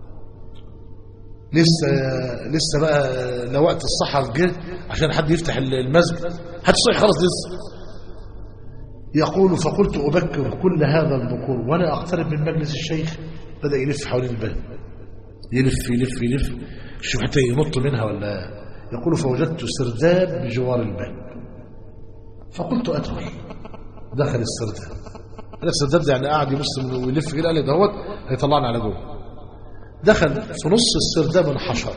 لسه لسه بقى لا وقت السحر جه عشان حد يفتح المسجد حد صحي خلاص لسه يقول فقلت أبكر كل هذا البكور ولا أقترب من مجلس الشيخ بدأ يلف حوالين الباب يلف يلف يلف شوف حتى ينط منها ولا يقول فوجدت سرداب بجوار الباب فقلت أدخل دخل السرداب قال السرداب ده يعني قاعد يبص من- ويلف كده قال لي دهوت هيطلعني على جوه دخل في نص السرداب انحشر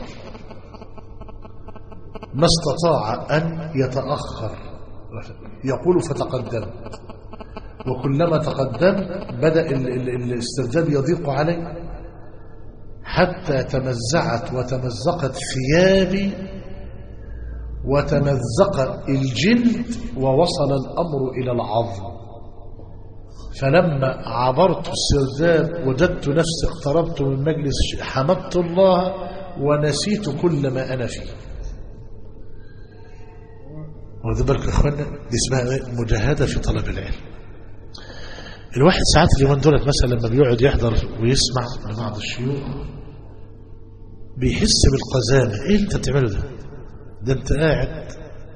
ما استطاع أن يتأخر يقول فتقدمت وكلما تقدمت بدأ ال- ال- ال- السرداب يضيق علي حتى تمزعت وتمزقت ثيابي وتمزق الجلد ووصل الأمر إلى العظم فلما عبرت السرداب وجدت نفسي اقتربت من مجلس الش- حمدت الله ونسيت كل ما أنا فيه واخد بالك يا اخوانا دي اسمها إيه؟ مجاهده في طلب العلم الواحد ساعات اليومين دولت مثلا لما بيقعد يحضر ويسمع لبعض الشيوخ بيحس بالقزامه ايه اللي انت بتعمله ده ده انت قاعد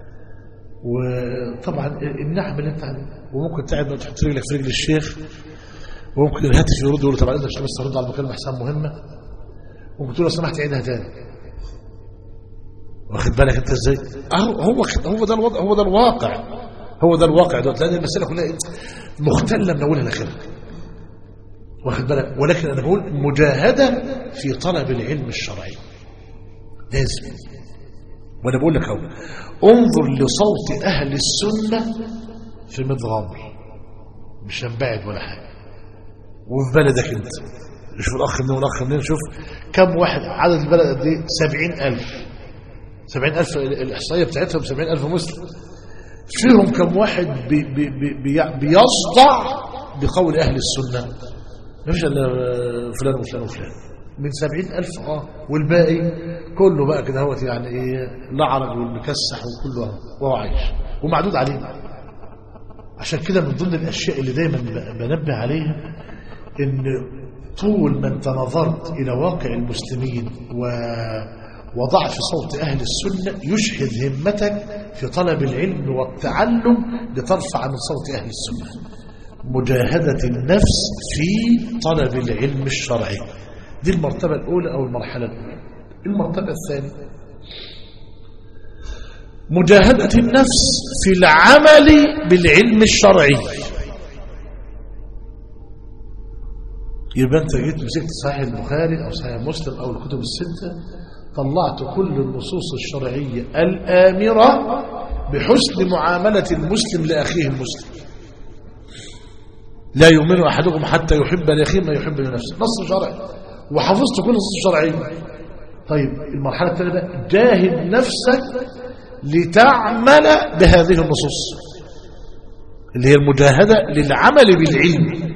وطبعا النعم اللي انت عليه وممكن تقعد تحط رجلك في رجل الشيخ وممكن الهاتف يرد يقول له طبعا انت مش بس ترد على المكالمه حساب مهمه وممكن تقول له لو سمحت عيدها تاني واخد بالك انت ازاي اهو هو كده- هو ده الوضع هو ده الواقع هو ده الواقع دلوقتي لان المساله كلها إيه؟ مختله من اولها لاخرها واخد بالك ولكن انا بقول مجاهده في طلب العلم الشرعي لازم وانا بقول لك اهو انظر لصوت اهل السنه في مدغامر مش هنبعد ولا حاجه وفي بلدك انت شوف الاخ منين والاخ منين شوف كم واحد عدد البلد قد ايه 70000 70000 الاحصائيه بتاعتهم 70000 مسلم فيهم كم واحد بي بي بي بي بيصدع بقول اهل السنه ما فيش الا فلان وفلان وفلان من سبعين ألف اه والباقي كله بقى كده هوت يعني ايه لعرج والمكسح وكله وهو عايش ومعدود عليه عشان كده من ضمن الاشياء اللي دايما ب- بنبه عليها ان طول ما انت نظرت الى واقع المسلمين و وضعف صوت اهل السنه يشحذ همتك في طلب العلم والتعلم لترفع من صوت اهل السنه مجاهده النفس في طلب العلم الشرعي دي المرتبه الاولى او المرحله الاولى المرتبه الثانيه مجاهده النفس في العمل بالعلم الشرعي يبقى انت جيت مسكت صحيح البخاري او صحيح مسلم او الكتب السته طلعت كل النصوص الشرعيه الامره بحسن معامله المسلم لاخيه المسلم لا يؤمن احدكم حتى يحب لاخيه ما يحب لنفسه نص شرعي وحفظت كل النصوص الشرعيه طيب المرحله الثانيه بقى جاهد نفسك لتعمل بهذه النصوص اللي هي المجاهده للعمل بالعلم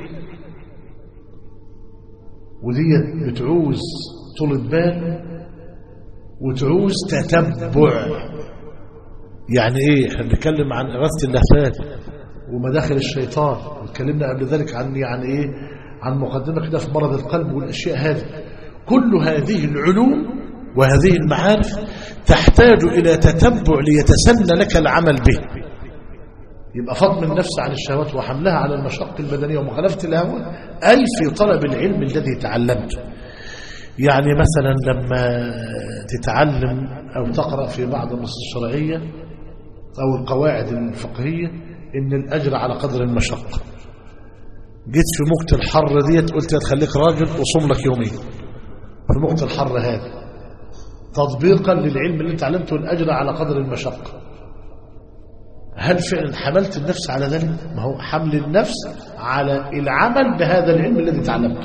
ودي بتعوز طول بال وتعوز تتبع يعني ايه احنا بنتكلم عن اغاثه اللهفات ومداخل الشيطان واتكلمنا قبل ذلك عن يعني ايه عن مقدمه كده في مرض القلب والاشياء هذه كل هذه العلوم وهذه المعارف تحتاج الى تتبع ليتسنى لك العمل به يبقى فضم النفس عن الشهوات وحملها على المشق البدنية ومخالفة الهوى أي في طلب العلم الذي تعلمته يعني مثلا لما تتعلم أو تقرأ في بعض النصوص الشرعية أو القواعد الفقهية إن الأجر على قدر المشقة جيت في موقت الحر ديت قلت تخليك راجل وصوم لك يومين في موقت الحر هذا تطبيقا للعلم اللي انت علمته الأجر على قدر المشقة هل فعلا حملت النفس على ذلك ما هو حمل النفس على العمل بهذا العلم الذي تعلمته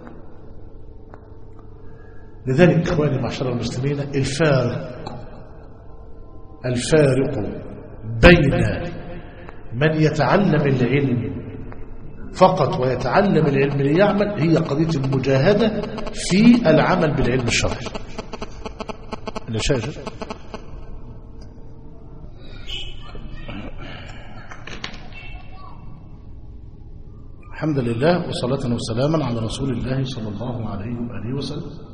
لذلك اخواني معشر المسلمين الفارق الفارق بين من يتعلم العلم فقط ويتعلم العلم ليعمل هي قضية المجاهدة في العمل بالعلم الشرعي الشاشة الحمد لله وصلاة وسلاما على رسول الله صلى الله عليه وآله وسلم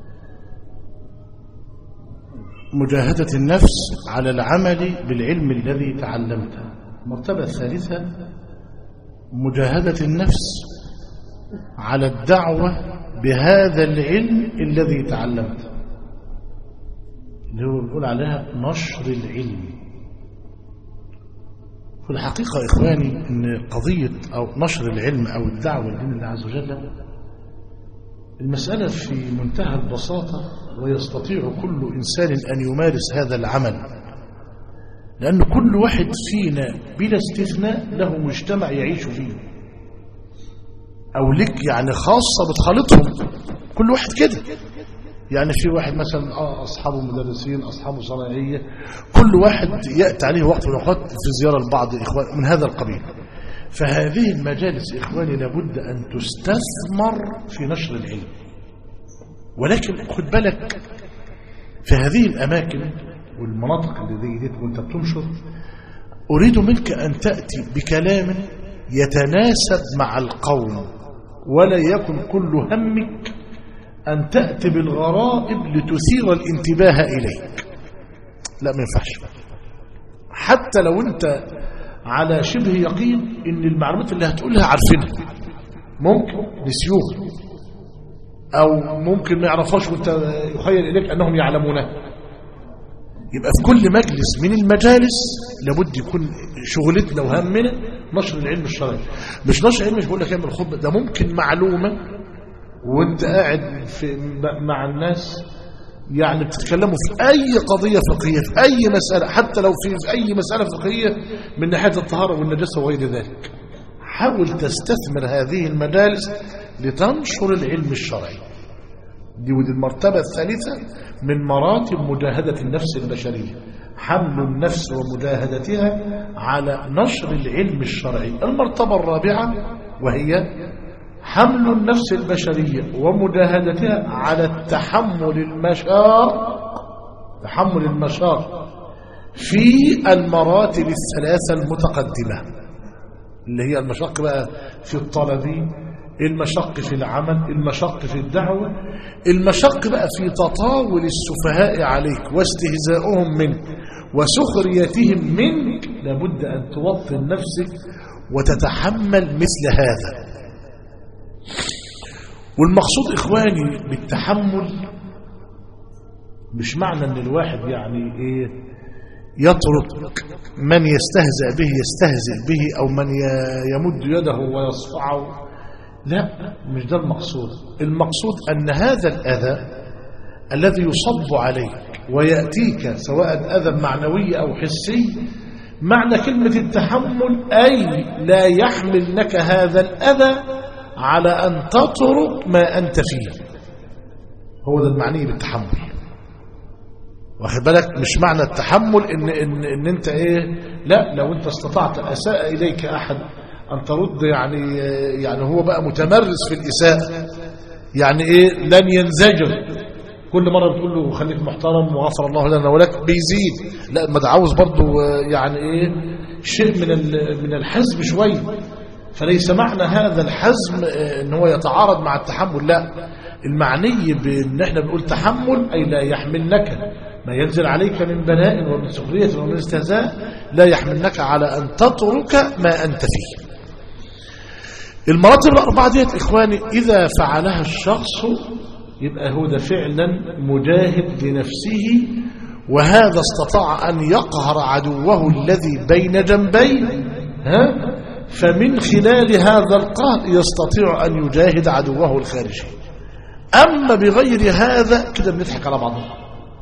مجاهدة النفس على العمل بالعلم الذي تعلمته المرتبة الثالثة مجاهدة النفس على الدعوة بهذا العلم الذي تعلمته اللي هو بيقول عليها نشر العلم في الحقيقة إخواني أن قضية أو نشر العلم أو الدعوة لدين الله عز وجل المسألة في منتهى البساطة ويستطيع كل إنسان أن يمارس هذا العمل لأن كل واحد فينا بلا استثناء له مجتمع يعيش فيه أو لك يعني خاصة بتخالطهم كل واحد كده يعني في واحد مثلا اه اصحابه مدرسين اصحابه صناعيه كل واحد ياتي عليه وقت من الاوقات في زياره لبعض اخوان من هذا القبيل فهذه المجالس اخواني لابد ان تستثمر في نشر العلم ولكن خد بالك في هذه الاماكن والمناطق اللي زي دي وانت بتنشر اريد منك ان تاتي بكلام يتناسب مع القوم ولا يكن كل همك أن تأتي بالغرائب لتثير الانتباه إليك لا ما ينفعش حتى لو أنت على شبه يقين أن المعلومات اللي هتقولها عارفينها ممكن نسيوها أو ممكن ما يعرفهاش وانت يخيل إليك أنهم يعلمونها يبقى في كل مجلس من المجالس لابد يكون شغلتنا وهمنا نشر العلم الشرعي مش نشر العلم مش بقول لك اعمل خطبه ده ممكن معلومه وانت قاعد في مع الناس يعني بتتكلموا في اي قضيه فقهيه في اي مساله حتى لو في, في اي مساله فقهيه من ناحيه الطهاره والنجاسه وغير ذلك حاول تستثمر هذه المجالس لتنشر العلم الشرعي دي ودي المرتبة الثالثة من مراتب مجاهدة النفس البشرية حمل النفس ومجاهدتها على نشر العلم الشرعي المرتبة الرابعة وهي حمل النفس البشرية ومجاهدتها على التحمل المشاق تحمل المشاق في المراتب الثلاثة المتقدمة اللي هي المشق بقى في الطلب المشق في العمل المشق في الدعوة المشق بقى في تطاول السفهاء عليك واستهزاؤهم منك وسخريتهم منك لابد أن توطن نفسك وتتحمل مثل هذا والمقصود إخواني بالتحمل مش معنى أن الواحد يعني إيه يترك من يستهزأ به يستهزئ به أو من يمد يده ويصفعه لا مش ده المقصود المقصود أن هذا الأذى الذي يصب عليك ويأتيك سواء أذى معنوي أو حسي معنى كلمة التحمل أي لا يحملنك هذا الأذى على أن تترك ما أنت فيه هو ده المعني بالتحمل واخد بالك مش معنى التحمل إن, إن, إن أنت إيه لا لو أنت استطعت أساء إليك أحد أن ترد يعني يعني هو بقى متمرس في الإساءة يعني إيه لن ينزجر كل مرة بتقول له خليك محترم وغفر الله لنا ولك بيزيد لا ما ده عاوز برضه يعني إيه شيء من من الحزم شوية فليس معنى هذا الحزم ان هو يتعارض مع التحمل لا المعني بان احنا بنقول تحمل اي لا يحملنك ما ينزل عليك من بلاء ومن سخرية ومن استهزاء لا يحملنك على أن تترك ما أنت فيه المراتب الأربعة ديت إخواني إذا فعلها الشخص يبقى هو ده فعلا مجاهد لنفسه وهذا استطاع أن يقهر عدوه الذي بين جنبيه ها فمن خلال هذا القهر يستطيع أن يجاهد عدوه الخارجي أما بغير هذا كده بنضحك على بعضنا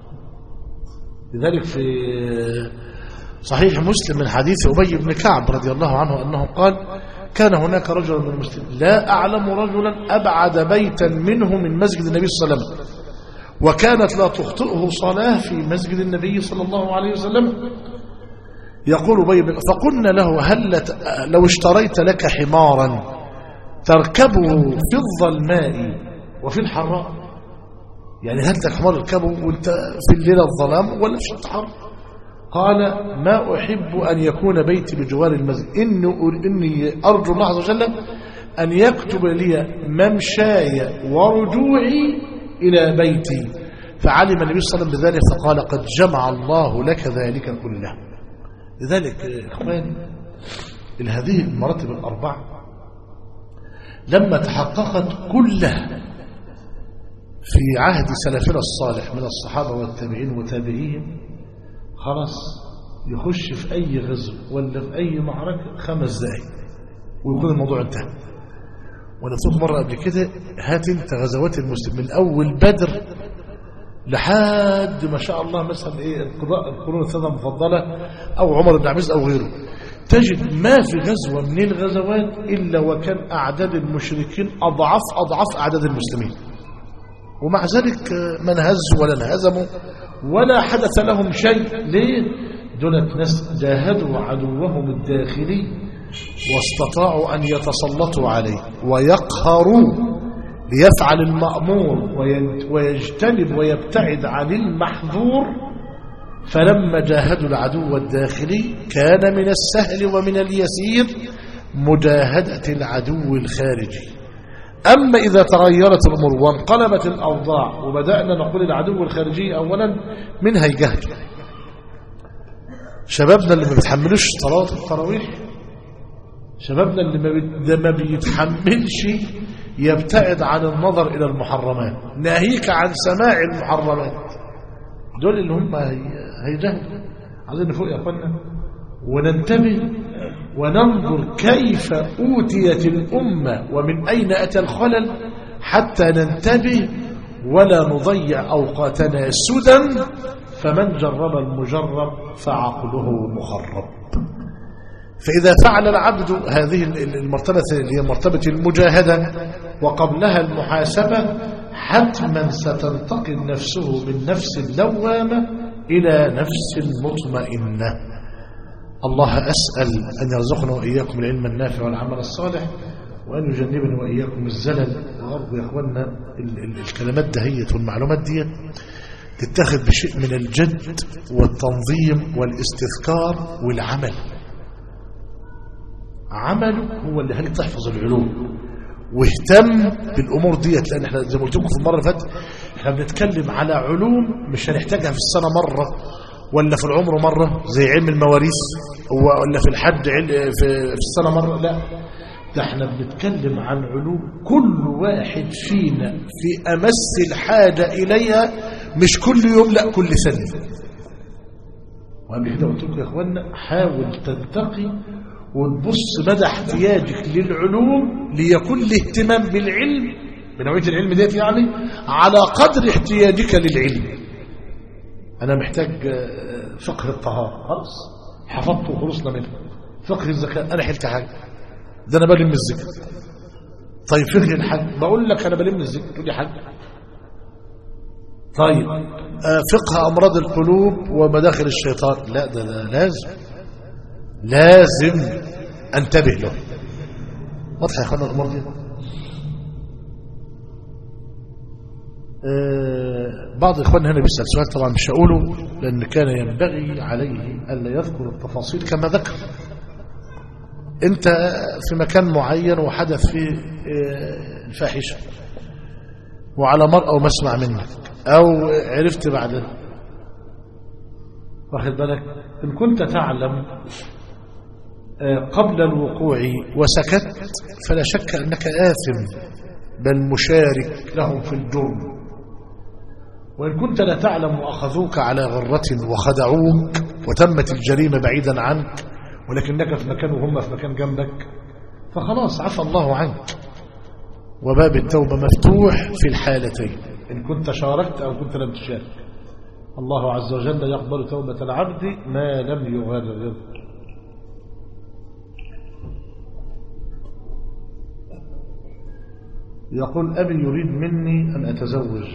لذلك في صحيح مسلم من حديث أبي بن كعب رضي الله عنه أنه قال كان هناك رجل من المسلمين لا أعلم رجلا أبعد بيتا منه من مسجد النبي صلى الله عليه وسلم وكانت لا تخطئه صلاة في مسجد النبي صلى الله عليه وسلم يقول أبي بن فقلنا له هل لو اشتريت لك حمارا تركبه في الظلماء وفي الحراء يعني هل لك حمار تركبه وانت في الليلة الظلام ولا في الحر قال ما أحب أن يكون بيتي بجوار المسجد إني, إني أرجو الله عز وجل أن يكتب لي ممشاي ورجوعي إلى بيتي فعلم النبي صلى الله عليه وسلم بذلك فقال قد جمع الله لك ذلك كله لذلك إخواني هذه المراتب الأربعة لما تحققت كلها في عهد سلفنا الصالح من الصحابة والتابعين وتابعيهم خلاص يخش في أي غزو ولا في أي معركة خمس دقايق ويكون الموضوع انتهى وانا قلت مرة قبل كده هات انت غزوات المسلمين من أول بدر لحد ما شاء الله مثلا ايه القضاء القرون الثلاثة المفضلة أو عمر بن عبد العزيز أو غيره تجد ما في غزوة من الغزوات إلا وكان أعداد المشركين أضعاف أضعاف أعداد المسلمين ومع ذلك ما انهزوا ولا انهزموا ولا حدث لهم شيء ليه؟ دولت ناس جاهدوا عدوهم الداخلي واستطاعوا أن يتسلطوا عليه ويقهروا ليفعل المأمور ويجتنب ويبتعد عن المحظور فلما جاهدوا العدو الداخلي كان من السهل ومن اليسير مجاهدة العدو الخارجي أما إذا تغيرت الأمور وانقلبت الأوضاع وبدأنا نقول العدو الخارجي أولا من هيجهد شبابنا اللي ما بيتحملوش صلاة التراويح شبابنا اللي ما بيتحملش يبتعد عن النظر إلى المحرمات ناهيك عن سماع المحرمات دول اللي هم هيجهل عايزين نفوق يا اخوانا وننتبه وننظر كيف أوتيت الأمة ومن أين أتى الخلل حتى ننتبه ولا نضيع أوقاتنا سدى فمن جرب المجرب فعقله مخرب فإذا فعل العبد هذه المرتبة اللي هي مرتبة المجاهدة وقبلها المحاسبة حتما ستنتقل نفسه من نفس اللوامة إلى نفس مطمئنة الله أسأل أن يرزقنا وإياكم العلم النافع والعمل الصالح وأن يجنبنا وإياكم الزلل وأرجو يا إخواننا ال- ال- الكلمات دهية والمعلومات دي تتخذ بشيء من الجد والتنظيم والاستذكار والعمل عمله هو اللي هل تحفظ العلوم واهتم بالامور ديت لان احنا زي ما قلت لكم في المره اللي فاتت احنا بنتكلم على علوم مش هنحتاجها في السنه مره ولا في العمر مره زي علم المواريث ولا في الحج عل- في في السنه مره لا ده احنا بنتكلم عن علوم كل واحد فينا في امس الحاجه اليها مش كل يوم لا كل سنه وقبل كده قلت لكم يا اخوانا حاول تنتقي وتبص مدى احتياجك للعلوم ليكون الاهتمام بالعلم بنوعيه العلم ديت يعني على قدر احتياجك للعلم انا محتاج آه، فقه الطهاره خلاص حفظته وخلصنا منه فقه الزكاه انا حلت حاجه ده انا بلم الزكاه طيب فقه الحج بقول لك انا بلم الزكاه تقول لي حج طيب آه، فقه امراض القلوب ومداخل الشيطان لا ده, ده لازم لازم انتبه له واضح يا اخوانا الامور دي آه، بعض اخواننا هنا بيسال سؤال طبعا مش هقوله لان كان ينبغي عليه الا يذكر التفاصيل كما ذكر انت في مكان معين وحدث فيه آه، الفاحشه وعلى مرأة ومسمع منك او عرفت بعدها واخد بالك ان كنت تعلم قبل الوقوع وسكت فلا شك أنك آثم بل مشارك لهم في الجرم وإن كنت لا تعلم وأخذوك على غرة وخدعوك وتمت الجريمة بعيدا عنك ولكنك في مكان وهم في مكان جنبك فخلاص عفى الله عنك وباب التوبة مفتوح في الحالتين إن كنت شاركت أو كنت لم تشارك الله عز وجل يقبل توبة العبد ما لم يغرر يقول أبي يريد مني أن أتزوج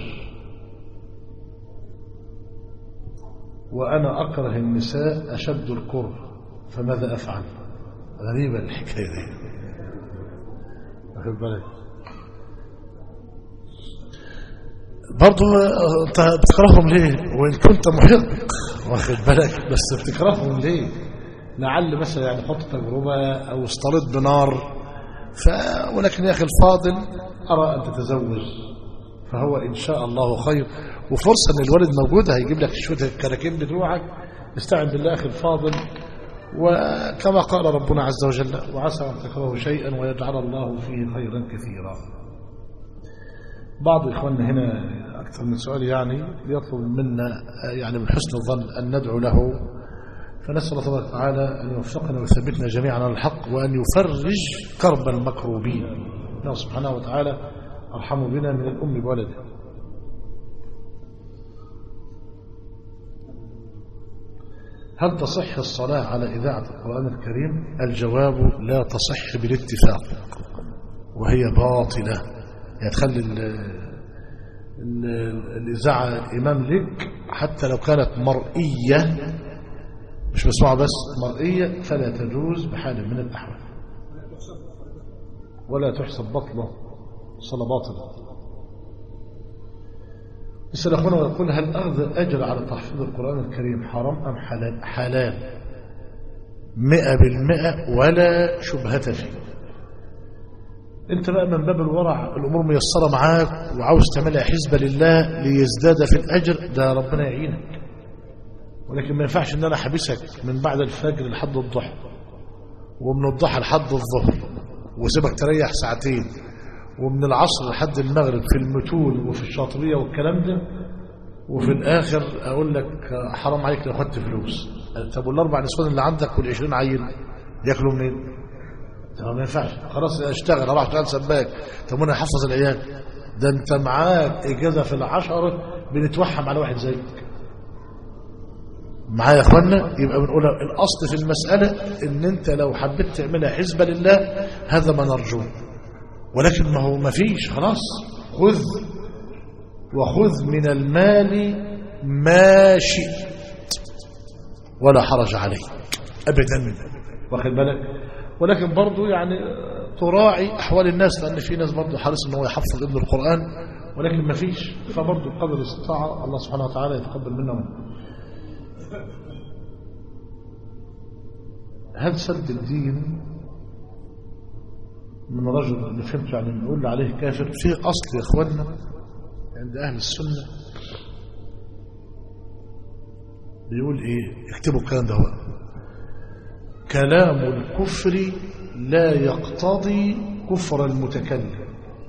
وأنا أكره النساء أشد الكره فماذا أفعل غريبة الحكاية دي واخد بالك برضه انت بتكرههم ليه وان كنت محق واخد بالك بس بتكرههم ليه لعل مثلا يعني حط تجربه او اصطلت بنار ف ولكن يا اخي الفاضل ارى ان تتزوج فهو ان شاء الله خير وفرصه ان الولد موجود هيجيب لك شويه الكراكيب بتوعك استعن بالله اخي الفاضل وكما قال ربنا عز وجل وعسى ان تكرهوا شيئا ويجعل الله فيه خيرا كثيرا بعض إخواننا هنا أكثر من سؤال يعني يطلب منا يعني من حسن الظن أن ندعو له فنسأل الله تبارك وتعالى أن يوفقنا ويثبتنا جميعا على الحق وأن يفرج كرب المكروبين الله سبحانه وتعالى أرحم بنا من الأم بولده هل تصح الصلاة على إذاعة القرآن الكريم الجواب لا تصح بالاتفاق وهي باطلة يعني تخلي ال- ال- الإذاعة إمام لك حتى لو كانت مرئية مش مسموعة بس مرئية فلا تجوز بحال من الأحوال ولا تحسب بطلة صلاة باطلة يسأل أخونا ويقول هل أخذ الأجر على تحفيظ القرآن الكريم حرام أم حلال حلال مئة بالمئة ولا شبهة فيه انت بقى من باب الورع الامور ميسره معاك وعاوز تعملها حسبه لله ليزداد في الاجر ده ربنا يعينك ولكن ما ينفعش ان انا احبسك من بعد الفجر لحد الضحى ومن الضحى لحد الظهر وسيبك تريح ساعتين ومن العصر لحد المغرب في المتون وفي الشاطبيه والكلام ده وفي الآخر أقول لك حرام عليك لو خدت فلوس طب والأربع نسوان اللي عندك والعشرين عيل ياكلوا منين؟ طب ما ينفعش خلاص اشتغل اروح اشتغل سباك طب وانا احفظ العيال ده انت معاك اجازه في العشره بنتوحم على واحد زيك معايا يا اخوانا يبقى بنقول الاصل في المساله ان انت لو حبيت تعملها حزبه لله هذا ما نرجوه ولكن ما هو ما فيش خلاص خذ وخذ من المال ما شئت ولا حرج عليك ابدا واخد بالك ولكن برضو يعني تراعي احوال الناس لان في ناس برضو حريص ان هو يحفظ ابن القران ولكن ما فيش فبرضو قدر الاستطاعه الله سبحانه وتعالى يتقبل منا هل سد الدين من رجل اللي فهمت يعني نقول عليه كافر في اصل يا اخواننا عند اهل السنه بيقول ايه اكتبوا الكلام ده هو كلام الكفر لا يقتضي كفر المتكلم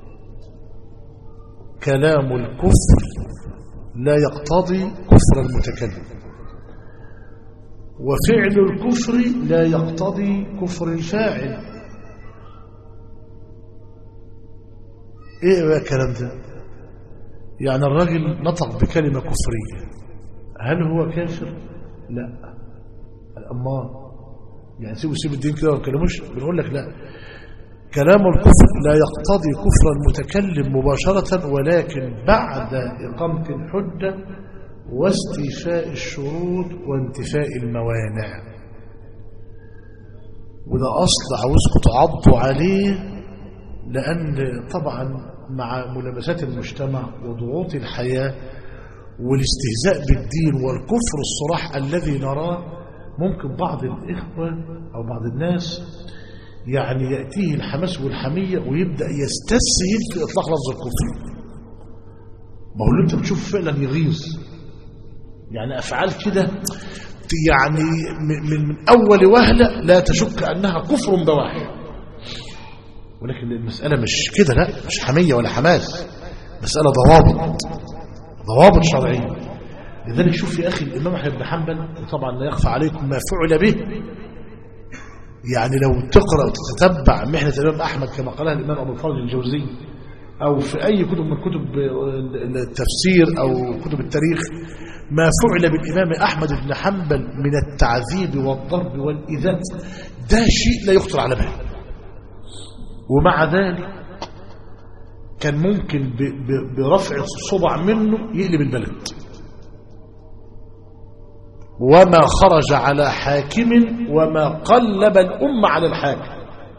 كلام الكفر لا يقتضي كفر المتكلم وفعل الكفر لا يقتضي كفر الفاعل ايه بقى الكلام ده يعني الراجل نطق بكلمة كفرية هل هو كافر لا الأمار يعني سيبوا سيب الدين كده وما تكلموش بنقول لك لا كلام الكفر لا يقتضي كفر المتكلم مباشرة ولكن بعد إقامة الحجة واستيفاء الشروط وانتفاء الموانع وده أصل عاوزكم تعضوا عليه لأن طبعا مع ملابسات المجتمع وضغوط الحياة والاستهزاء بالدين والكفر الصراح الذي نراه ممكن بعض الإخوة أو بعض الناس يعني يأتيه الحماس والحمية ويبدأ يستسهل في إطلاق لفظ الكفر ما هو اللي أنت بتشوف فعلا يغيظ يعني أفعال كده يعني من, من أول وهلة لا تشك أنها كفر بواح ولكن المسألة مش كده لا مش حمية ولا حماس مسألة ضوابط ضوابط شرعية لذلك شوف يا أخي الإمام أحمد بن حنبل طبعا لا يخفى عليكم ما فعل به يعني لو تقرأ وتتتبع محنة الإمام أحمد كما قالها الإمام أبو الفرج الجوزي أو في أي كتب من كتب التفسير أو كتب التاريخ ما فعل بالإمام أحمد بن حنبل من التعذيب والضرب والإذاء ده شيء لا يخطر على بال ومع ذلك كان ممكن برفع الصبع منه يقلب البلد وما خرج على حاكم وما قلب الأمة على الحاكم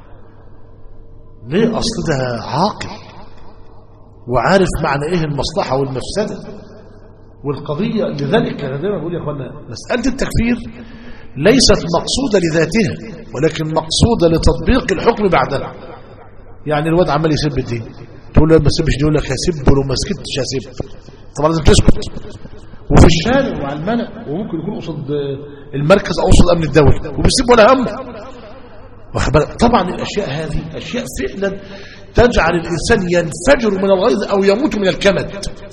ليه أصل ده عاقل وعارف معنى إيه المصلحة والمفسدة والقضية لذلك أنا دايما بقول يا أخوانا مسألة التكفير ليست مقصودة لذاتها ولكن مقصودة لتطبيق الحكم بعدها يعني الواد عمال يسب الدين تقول له ما تسبش دي يقول لك هسب ولو ما سكتش هسب طبعا لازم تسكت وفي الشارع وعلى الملأ وممكن يكون قصد المركز او قصد الامن الدولي وبيسيب ولا هم طبعا الاشياء هذه اشياء فعلا تجعل الانسان ينفجر من الغيظ او يموت من الكمد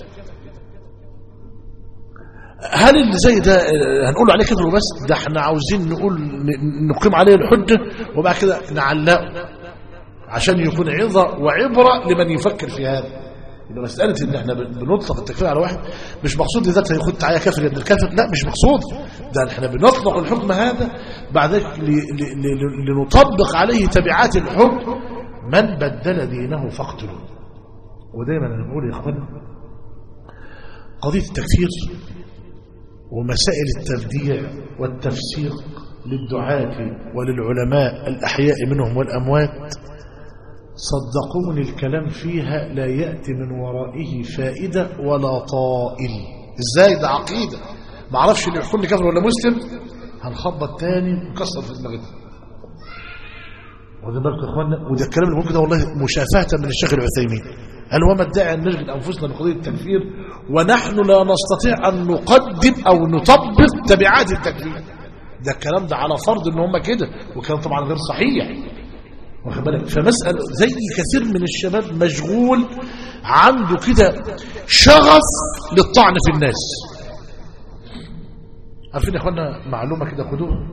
هل اللي زي ده هنقول عليه كفر وبس ده احنا عاوزين نقول نقيم عليه الحجه وبعد كده نعلقه عشان يكون عظه وعبره لمن يفكر في هذا يبقى مسألة ان احنا بنطلق التكفير على واحد مش مقصود لذاته ياخد تعالى كافر يا ابن الكافر لا مش مقصود ده احنا بنطلق الحكم هذا بعد ذلك لنطبق عليه تبعات الحكم من بدل دينه فاقتلوه ودايما انا بقول يا اخوان قضية التكفير ومسائل التبديع والتفسيق للدعاة وللعلماء الأحياء منهم والأموات صدقوني الكلام فيها لا يأتي من ورائه فائدة ولا طائل ازاي ده عقيدة ما اعرفش اللي يحكمني كافر ولا مسلم هنخبط تاني ونكسر في دماغتنا واخدين بالكم يا اخوانا وده الكلام اللي ممكن ده والله مشافهة من الشيخ العثيمين هل هو مدعي ان نشغل انفسنا بقضيه التكفير ونحن لا نستطيع ان نقدم او نطبق تبعات التكفير ده الكلام ده على فرض ان هم كده وكان طبعا غير صحيح واخد بالك فمسألة زي كثير من الشباب مشغول عنده كده شغف للطعن في الناس عارفين يا اخوانا معلومة كده خدوها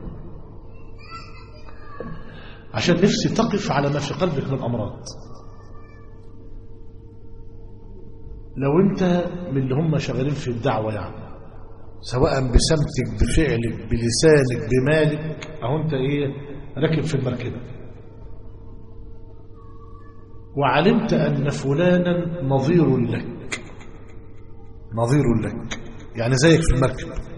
عشان نفسي تقف على ما في قلبك من أمراض لو انت من اللي هم شغالين في الدعوة يعني سواء بسمتك بفعلك بلسانك بمالك اهو انت ايه راكب في المركبة وعلمت أن فلانا نظير لك نظير لك يعني زيك في المركب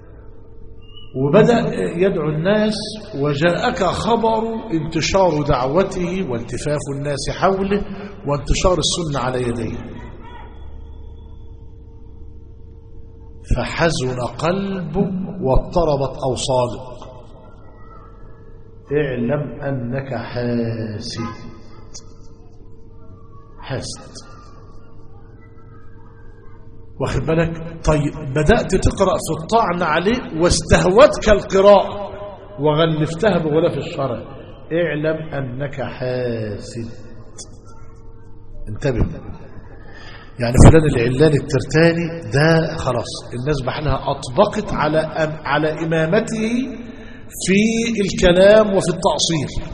وبدأ يدعو الناس وجاءك خبر انتشار دعوته والتفاف الناس حوله وانتشار السنة على يديه فحزن قلبك واضطربت أوصالك اعلم أنك حاسد حاسد واخد بالك طيب بدأت تقرأ في الطعن عليه واستهوتك القراءة وغلفتها بغلاف الشرع اعلم أنك حاسد انتبه يعني فلان العلان الترتاني ده خلاص الناس بحالها أطبقت على على إمامته في الكلام وفي التأصيل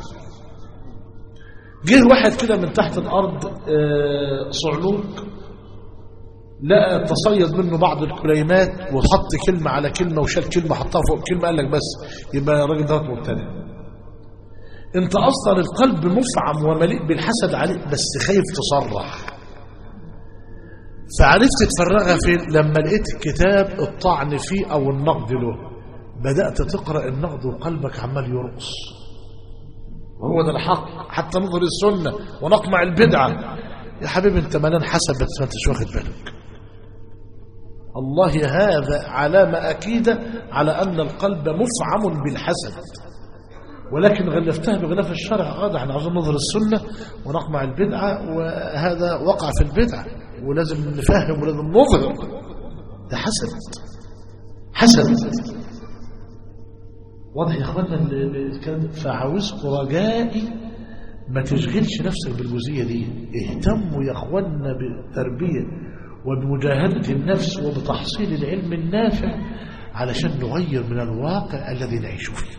جه واحد كده من تحت الأرض آه، صعلوك لقى تصيد منه بعض الكليمات وحط كلمة على كلمة وشال كلمة حطها فوق كلمة قال لك بس يبقى الراجل ده مبتدع انت اصلا القلب مفعم ومليء بالحسد عليك بس خايف تصرح فعرفت تفرغها فين لما لقيت كتاب الطعن فيه او النقد له بدأت تقرأ النقد وقلبك عمال يرقص وهو ده الحق حتى نظر السنة ونقمع البدعة يا حبيبي انت ملان حسب بس ما انتش واخد بالك الله هذا علامة أكيدة على أن القلب مفعم بالحسد ولكن غلفتها بغلاف الشرع اه ده احنا عاوزين نظهر السنة ونقمع البدعة وهذا وقع في البدعة ولازم نفهم ولازم نظهر ده حسد حسد واضح يا اخوانا ال- ال- الكلام ده؟ فعاوزكم رجائي ما تشغلش نفسك بالجزئيه دي اهتموا يا اخوانا بالتربيه وبمجاهده النفس وبتحصيل العلم النافع علشان نغير من الواقع الذي نعيش فيه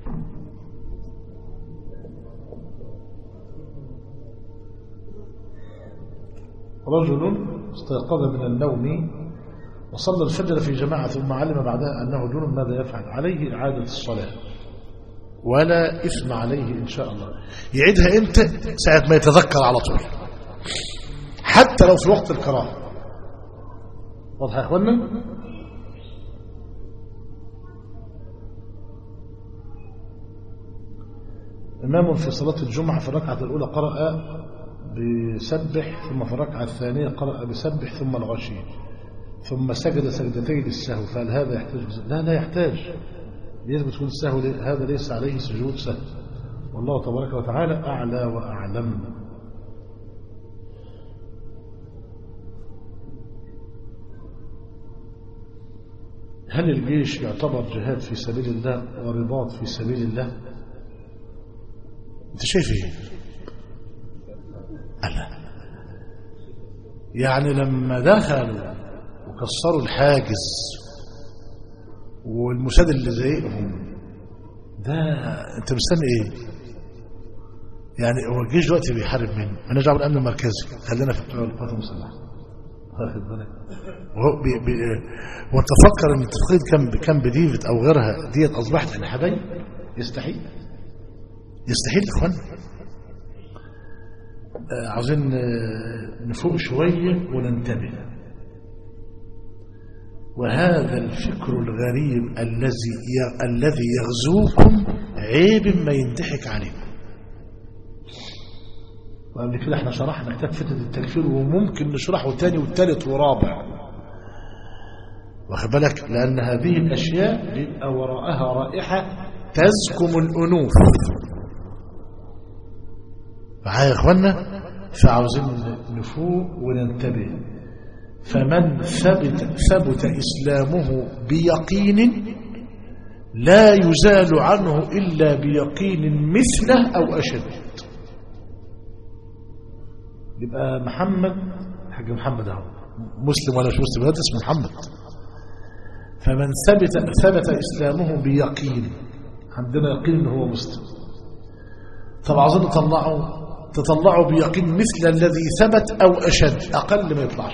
رجل استيقظ من النوم وصلى الفجر في جماعة ثم علم بعدها أنه جنب ماذا يفعل عليه إعادة الصلاة ولا إثم عليه إن شاء الله يعيدها إمتى ساعة ما يتذكر على طول حتى لو في وقت الكراهة واضح يا أخوانا إمام في صلاة الجمعة في الركعة الأولى قرأ بسبح ثم في الركعة الثانية قرأ بسبح ثم الغشي ثم سجد سجدتين للسهو فهل هذا يحتاج لا لا يحتاج يثبت كل السهو هذا ليس عليه سجود سهو والله تبارك وتعالى أعلى وأعلم هل الجيش يعتبر جهاد في سبيل الله ورباط في سبيل الله انت شايف ايه ألا يعني لما دخلوا وكسروا الحاجز والمساد اللي زيهم ده انت مستني ايه يعني هو الجيش دلوقتي بيحارب مين انا دعوه بالامن المركزي خلينا في بتوع القوات المسلحه واخد بالك وهو بي بي وانت فكر ان التفقيد كان كان بديفيد او غيرها ديت اصبحت احنا حبايب يستحيل يستحيل يا اخوانا آه، عاوزين آه، نفوق شويه وننتبه وهذا الفكر الغريب الذي ي- الذي يغزوكم عيب ما ينضحك عليكم وقبل كده احنا شرحنا كتاب فتنة التكفير وممكن نشرحه تاني وتالت ورابع واخد بالك لأن هذه الأشياء بيبقى وراءها رائحة تزكم الأنوف معايا يا اخوانا فعاوزين نفوق وننتبه فمن ثبت ثبت إسلامه بيقين لا يزال عنه إلا بيقين مثله أو أشد يبقى محمد حاج محمد اهو مسلم ولا مش مسلم لا اسمه محمد فمن ثبت ثبت اسلامه بيقين عندنا يقين ان هو مسلم طب عاوزين نطلعه تطلعه بيقين مثل الذي ثبت او اشد اقل ما يطلعش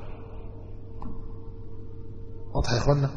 واضح يا اخوانا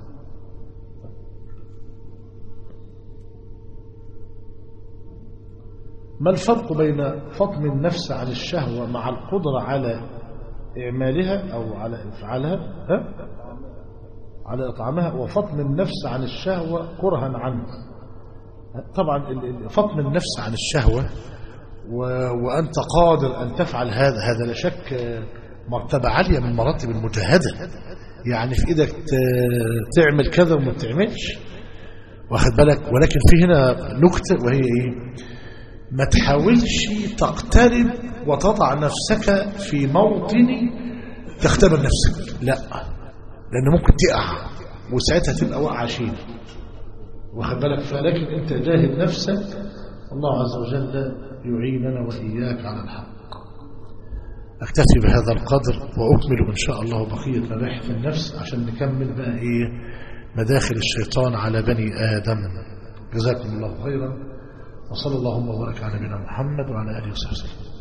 ما الفرق بين فطم النفس عن الشهوة مع القدرة على إعمالها أو على إفعالها ها؟ على إطعامها وفطم النفس عن الشهوة كرها عنه طبعا ال- ال- فطم النفس عن الشهوة و... وأنت قادر أن تفعل هذا هذا لا شك آه، مرتبة عالية من مراتب المجاهدة يعني في إيدك ت... تعمل كذا وما تعملش واخد بالك ولكن في هنا نكتة وهي إيه ما تحاولش تقترب وتضع نفسك في موطن تختبر نفسك لا لأن ممكن تقع وساعتها تبقى واقعة شيء واخد بالك فلكن انت جاهد نفسك الله عز وجل يعيننا وإياك على الحق أكتفي بهذا القدر وأكمل إن شاء الله بقية مباحث النفس عشان نكمل بقى إيه مداخل الشيطان على بني آدم جزاكم الله خيرا وصلى اللهم وبارك على نبينا محمد وعلى آله وصحبه وسلم